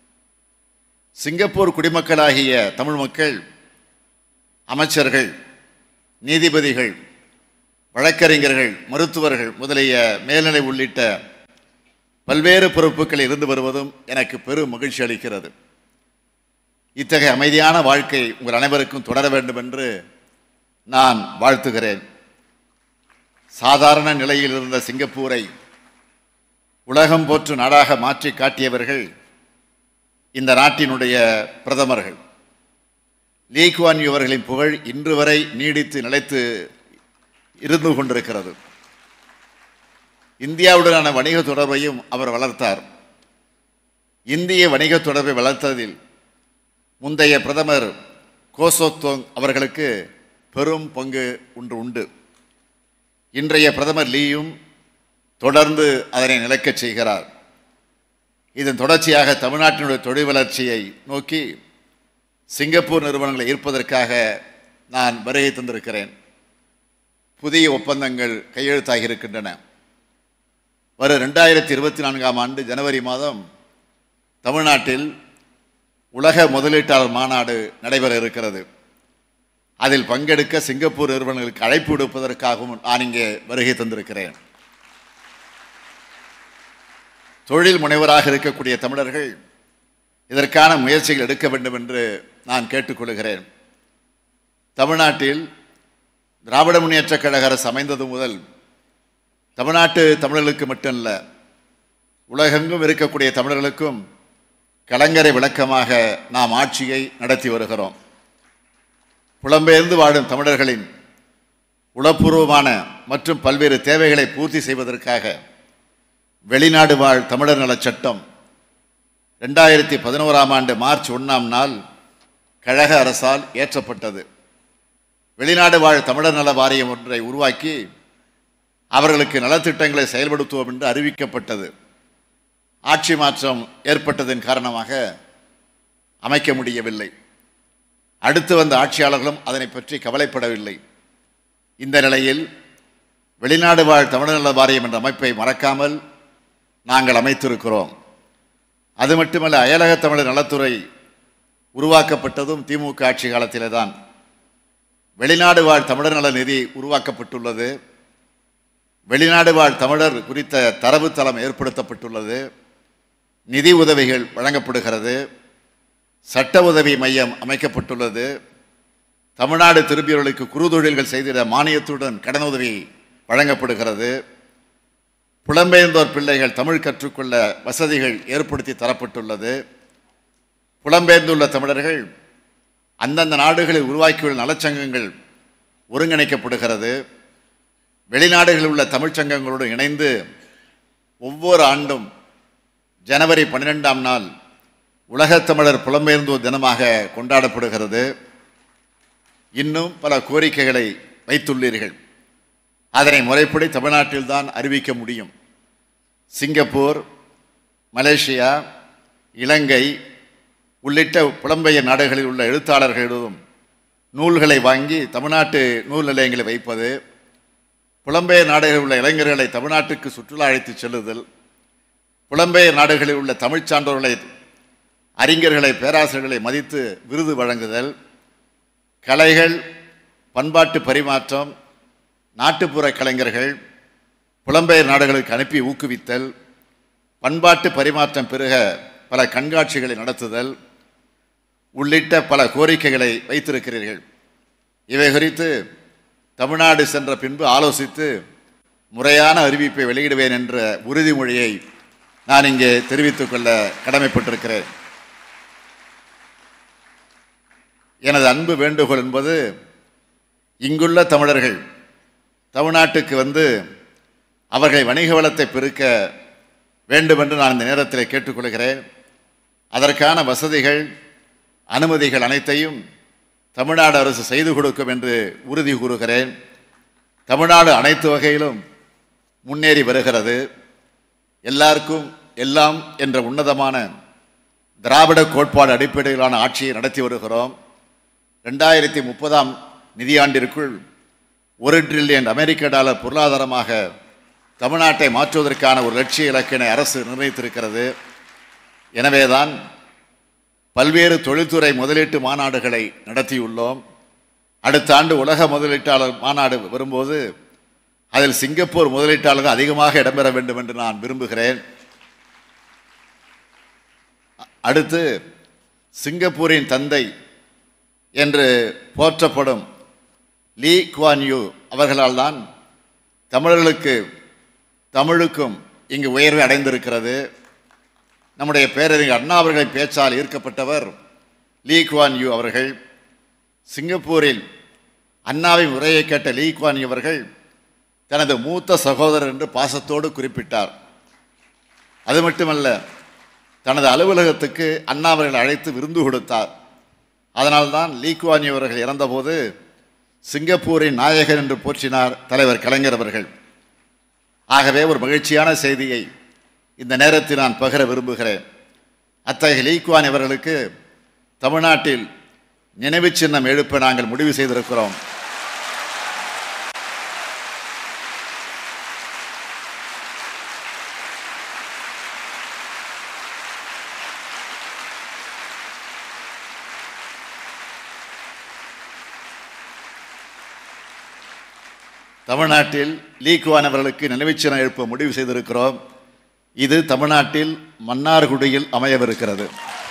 [SPEAKER 7] சிங்கப்பூர் குடிமக்களாகிய தமிழ் மக்கள் அமைச்சர்கள் நீதிபதிகள் வழக்கறிஞர்கள் மருத்துவர்கள் முதலிய மேல்நிலை உள்ளிட்ட பல்வேறு பொறுப்புகளில் இருந்து வருவதும் எனக்கு பெரும் மகிழ்ச்சி அளிக்கிறது இத்தகைய அமைதியான வாழ்க்கை உங்கள் அனைவருக்கும் தொடர வேண்டும் என்று நான் வாழ்த்துகிறேன் சாதாரண நிலையில் இருந்த சிங்கப்பூரை உலகம் போற்று நாடாக மாற்றி காட்டியவர்கள் இந்த நாட்டினுடைய பிரதமர்கள் லீ குவான் யூ அவர்களின் புகழ் இன்று வரை நீடித்து நிலைத்து இருந்து கொண்டிருக்கிறது இந்தியாவுடனான வணிக தொடர்பையும் அவர் வளர்த்தார் இந்திய வணிக தொடர்பை வளர்த்ததில் முந்தைய பிரதமர் கோசோத்தோங் அவர்களுக்கு பெரும் பங்கு ஒன்று உண்டு இன்றைய பிரதமர் லீயும் தொடர்ந்து அதனை நிலைக்கச் செய்கிறார் இதன் தொடர்ச்சியாக தமிழ்நாட்டினுடைய தொழில் வளர்ச்சியை நோக்கி சிங்கப்பூர் நிறுவனங்களை ஈர்ப்பதற்காக நான் வருகை தந்திருக்கிறேன் புதிய ஒப்பந்தங்கள் கையெழுத்தாகி இருக்கின்றன வரும் ரெண்டாயிரத்தி இருபத்தி நான்காம் ஆண்டு ஜனவரி மாதம் தமிழ்நாட்டில் உலக முதலீட்டாளர் மாநாடு நடைபெற இருக்கிறது அதில் பங்கெடுக்க சிங்கப்பூர் நிறுவனங்களுக்கு அழைப்பு விடுப்பதற்காகவும் நான் இங்கே வருகை தந்திருக்கிறேன் தொழில் முனைவராக இருக்கக்கூடிய தமிழர்கள் இதற்கான முயற்சிகள் எடுக்க வேண்டும் என்று நான் கேட்டுக்கொள்கிறேன் தமிழ்நாட்டில் திராவிட முன்னேற்றக் கழக அரசு அமைந்தது முதல் தமிழ்நாட்டு தமிழர்களுக்கு மட்டுமல்ல உலகெங்கும் இருக்கக்கூடிய தமிழர்களுக்கும் கலங்கரை விளக்கமாக நாம் ஆட்சியை நடத்தி வருகிறோம் புலம்பெயர்ந்து வாழும் தமிழர்களின் உளப்பூர்வமான மற்றும் பல்வேறு தேவைகளை பூர்த்தி செய்வதற்காக வெளிநாடு வாழ் தமிழர் நலச் சட்டம் ரெண்டாயிரத்தி பதினோராம் ஆண்டு மார்ச் ஒன்றாம் நாள் கழக அரசால் ஏற்றப்பட்டது வெளிநாடு வாழ் தமிழர் நல வாரியம் ஒன்றை உருவாக்கி அவர்களுக்கு நலத்திட்டங்களை செயல்படுத்துவோம் என்று அறிவிக்கப்பட்டது ஆட்சி மாற்றம் ஏற்பட்டதன் காரணமாக அமைக்க முடியவில்லை அடுத்து வந்த ஆட்சியாளர்களும் அதனை பற்றி கவலைப்படவில்லை இந்த நிலையில் வெளிநாடு வாழ் தமிழர் நல வாரியம் என்ற அமைப்பை மறக்காமல் நாங்கள் அமைத்திருக்கிறோம் அது மட்டுமல்ல அயலக தமிழர் நலத்துறை உருவாக்கப்பட்டதும் திமுக ஆட்சி காலத்திலே தான் வெளிநாடு வாழ் தமிழர் நல நிதி உருவாக்கப்பட்டுள்ளது வெளிநாடு வாழ் தமிழர் குறித்த தரவுத்தளம் ஏற்படுத்தப்பட்டுள்ளது நிதி உதவிகள் வழங்கப்படுகிறது சட்ட உதவி மையம் அமைக்கப்பட்டுள்ளது தமிழ்நாடு திரும்பியவர்களுக்கு குறுதொழில்கள் செய்திட மானியத்துடன் கடனுதவி வழங்கப்படுகிறது புலம்பெயர்ந்தோர் பிள்ளைகள் தமிழ் கற்றுக்கொள்ள வசதிகள் ஏற்படுத்தி தரப்பட்டுள்ளது புலம்பெயர்ந்துள்ள தமிழர்கள் அந்தந்த நாடுகளில் உருவாக்கியுள்ள நலச்சங்கங்கள் ஒருங்கிணைக்கப்படுகிறது வெளிநாடுகளில் உள்ள தமிழ்ச்சங்கங்களோடு இணைந்து ஒவ்வொரு ஆண்டும் ஜனவரி பன்னிரெண்டாம் நாள் உலகத் தமிழர் புலம்பெயர்ந்தோர் தினமாக கொண்டாடப்படுகிறது இன்னும் பல கோரிக்கைகளை வைத்துள்ளீர்கள் அதனை முறைப்படி தமிழ்நாட்டில்தான் அறிவிக்க முடியும் சிங்கப்பூர் மலேசியா இலங்கை உள்ளிட்ட புலம்பெயர் நாடுகளில் உள்ள எழுத்தாளர்களிடம் நூல்களை வாங்கி தமிழ்நாட்டு நூல் நிலையங்களில் வைப்பது புலம்பெயர் நாடுகளில் உள்ள இளைஞர்களை தமிழ்நாட்டுக்கு சுற்றுலா அழைத்துச் செல்லுதல் புலம்பெயர் நாடுகளில் உள்ள தமிழ்ச் சான்றோர்களை அறிஞர்களை பேராசிரியர்களை மதித்து விருது வழங்குதல் கலைகள் பண்பாட்டு பரிமாற்றம் நாட்டுப்புற கலைஞர்கள் புலம்பெயர் நாடுகளுக்கு அனுப்பி ஊக்குவித்தல் பண்பாட்டு பரிமாற்றம் பெருக பல கண்காட்சிகளை நடத்துதல் உள்ளிட்ட பல கோரிக்கைகளை வைத்திருக்கிறீர்கள் இவை குறித்து தமிழ்நாடு சென்ற பின்பு ஆலோசித்து முறையான அறிவிப்பை வெளியிடுவேன் என்ற உறுதிமொழியை நான் இங்கே தெரிவித்துக் கொள்ள கடமைப்பட்டிருக்கிறேன் எனது அன்பு வேண்டுகோள் என்பது இங்குள்ள தமிழர்கள் தமிழ்நாட்டுக்கு வந்து அவர்கள் வணிக வளத்தை பெருக்க வேண்டும் என்று நான் இந்த நேரத்தில் கேட்டுக்கொள்கிறேன் அதற்கான வசதிகள் அனுமதிகள் அனைத்தையும் தமிழ்நாடு அரசு செய்து கொடுக்கும் என்று உறுதி கூறுகிறேன் தமிழ்நாடு அனைத்து வகையிலும் முன்னேறி வருகிறது எல்லாருக்கும் எல்லாம் என்ற உன்னதமான திராவிட கோட்பாடு அடிப்படையிலான ஆட்சியை நடத்தி வருகிறோம் ரெண்டாயிரத்தி முப்பதாம் நிதியாண்டிற்குள் ஒரு ட்ரில்லியன் அமெரிக்க டாலர் பொருளாதாரமாக தமிழ்நாட்டை மாற்றுவதற்கான ஒரு லட்சிய இலக்கினை அரசு நிர்ணயித்திருக்கிறது எனவேதான் பல்வேறு தொழில்துறை முதலீட்டு மாநாடுகளை நடத்தியுள்ளோம் அடுத்த ஆண்டு உலக முதலீட்டாளர் மாநாடு வரும்போது அதில் சிங்கப்பூர் முதலீட்டாளர்கள் அதிகமாக இடம்பெற வேண்டும் என்று நான் விரும்புகிறேன் அடுத்து சிங்கப்பூரின் தந்தை என்று போற்றப்படும் லீ குவான் யூ அவர்களால் தான் தமிழர்களுக்கு தமிழுக்கும் இங்கு உயர்வை அடைந்திருக்கிறது நம்முடைய பேரறிஞர் அண்ணா அவர்களின் பேச்சால் ஈர்க்கப்பட்டவர் லீ குவான் யூ அவர்கள் சிங்கப்பூரில் அண்ணாவின் உரையை கேட்ட லீ குவான் யூ அவர்கள் தனது மூத்த சகோதரர் என்று பாசத்தோடு குறிப்பிட்டார் அது மட்டுமல்ல தனது அலுவலகத்துக்கு அண்ணா அவர்கள் அழைத்து விருந்து கொடுத்தார் அதனால்தான் லீக்வானி அவர்கள் இறந்தபோது சிங்கப்பூரின் நாயகன் என்று போற்றினார் தலைவர் கலைஞர் அவர்கள் ஆகவே ஒரு மகிழ்ச்சியான செய்தியை இந்த நேரத்தில் நான் பகிர விரும்புகிறேன் அத்தகைய லீக்வான் அவர்களுக்கு தமிழ்நாட்டில் நினைவுச் சின்னம் எழுப்ப நாங்கள் முடிவு செய்திருக்கிறோம் தமிழ்நாட்டில் லீக்வான் அவர்களுக்கு நினைவுச் சின்னம் எழுப்ப முடிவு செய்திருக்கிறோம் இது தமிழ்நாட்டில் மன்னார்குடியில் அமையவிருக்கிறது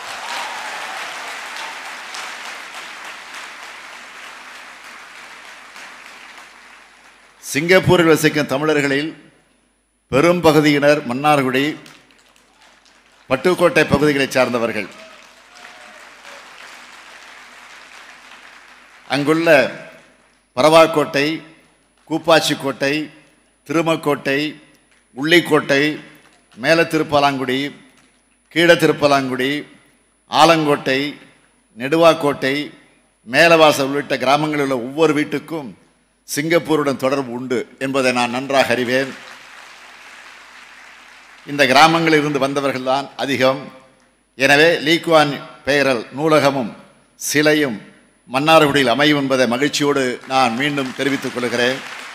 [SPEAKER 7] சிங்கப்பூரில் வசிக்கும் தமிழர்களில் பெரும் பகுதியினர் மன்னார்குடி பட்டுக்கோட்டை பகுதிகளைச் சார்ந்தவர்கள் அங்குள்ள பரவாக்கோட்டை கூப்பாச்சிக்கோட்டை திருமக்கோட்டை உள்ளிக்கோட்டை மேல திருப்பலாங்குடி கீழ திருப்பலாங்குடி ஆலங்கோட்டை நெடுவாக்கோட்டை மேலவாசல் உள்ளிட்ட கிராமங்களில் உள்ள ஒவ்வொரு வீட்டுக்கும் சிங்கப்பூருடன் தொடர்பு உண்டு என்பதை நான் நன்றாக அறிவேன் இந்த கிராமங்களில் இருந்து வந்தவர்கள்தான் அதிகம் எனவே லீக்வான் பெயரல் நூலகமும் சிலையும் மன்னார்குடியில் அமையும் என்பதை மகிழ்ச்சியோடு நான் மீண்டும் தெரிவித்துக் கொள்கிறேன்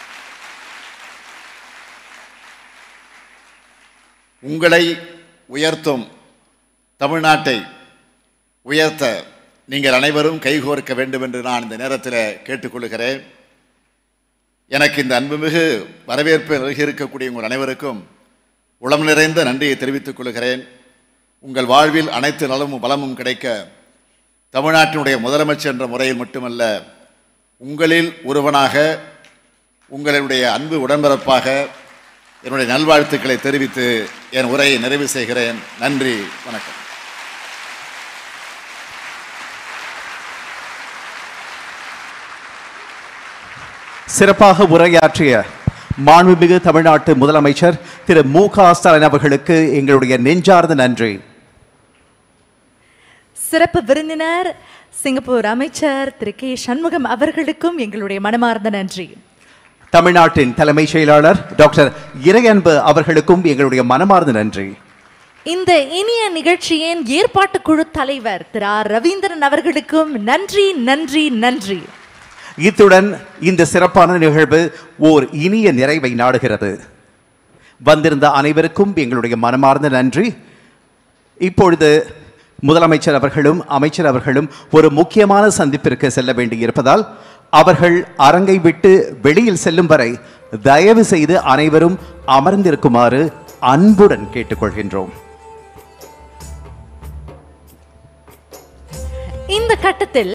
[SPEAKER 7] உங்களை உயர்த்தும் தமிழ்நாட்டை உயர்த்த நீங்கள் அனைவரும் கைகோர்க்க வேண்டும் என்று நான் இந்த நேரத்தில் கேட்டுக்கொள்கிறேன் எனக்கு இந்த அன்புமிகு வரவேற்பை நல்கியிருக்கக்கூடிய உங்கள் அனைவருக்கும் உளம் நிறைந்த நன்றியை தெரிவித்துக் கொள்கிறேன் உங்கள் வாழ்வில் அனைத்து நலமும் பலமும் கிடைக்க தமிழ்நாட்டினுடைய முதலமைச்சர் என்ற முறையில் மட்டுமல்ல உங்களில் ஒருவனாக உங்களுடைய அன்பு உடன்பிறப்பாக என்னுடைய நல்வாழ்த்துக்களை தெரிவித்து என் உரையை நிறைவு செய்கிறேன் நன்றி வணக்கம்
[SPEAKER 1] சிறப்பாக உரையாற்றிய மாண்புமிகு தமிழ்நாட்டு முதலமைச்சர் திரு மு க ஸ்டாலின் அவர்களுக்கு எங்களுடைய நெஞ்சார்ந்த நன்றி
[SPEAKER 2] சிறப்பு விருந்தினர் சிங்கப்பூர் அமைச்சர் திரு கே சண்முகம் அவர்களுக்கும் எங்களுடைய மனமார்ந்த நன்றி
[SPEAKER 1] தமிழ்நாட்டின் தலைமைச் செயலாளர் டாக்டர் இறையன்பு அவர்களுக்கும் எங்களுடைய மனமார்ந்த நன்றி
[SPEAKER 2] இந்த இனிய நிகழ்ச்சியின் ஏற்பாட்டு குழு தலைவர் திரு ஆர் ரவீந்திரன் அவர்களுக்கும் நன்றி நன்றி நன்றி
[SPEAKER 1] இத்துடன் இந்த சிறப்பான நிகழ்வு ஓர் இனிய நிறைவை நாடுகிறது வந்திருந்த அனைவருக்கும் எங்களுடைய மனமார்ந்த நன்றி இப்பொழுது முதலமைச்சர் அவர்களும் அமைச்சர் அவர்களும் ஒரு முக்கியமான சந்திப்பிற்கு செல்ல வேண்டியிருப்பதால் அவர்கள் அரங்கை விட்டு வெளியில் செல்லும் வரை தயவு செய்து அனைவரும் அமர்ந்திருக்குமாறு அன்புடன் கேட்டுக்கொள்கின்றோம்
[SPEAKER 2] இந்த கட்டத்தில்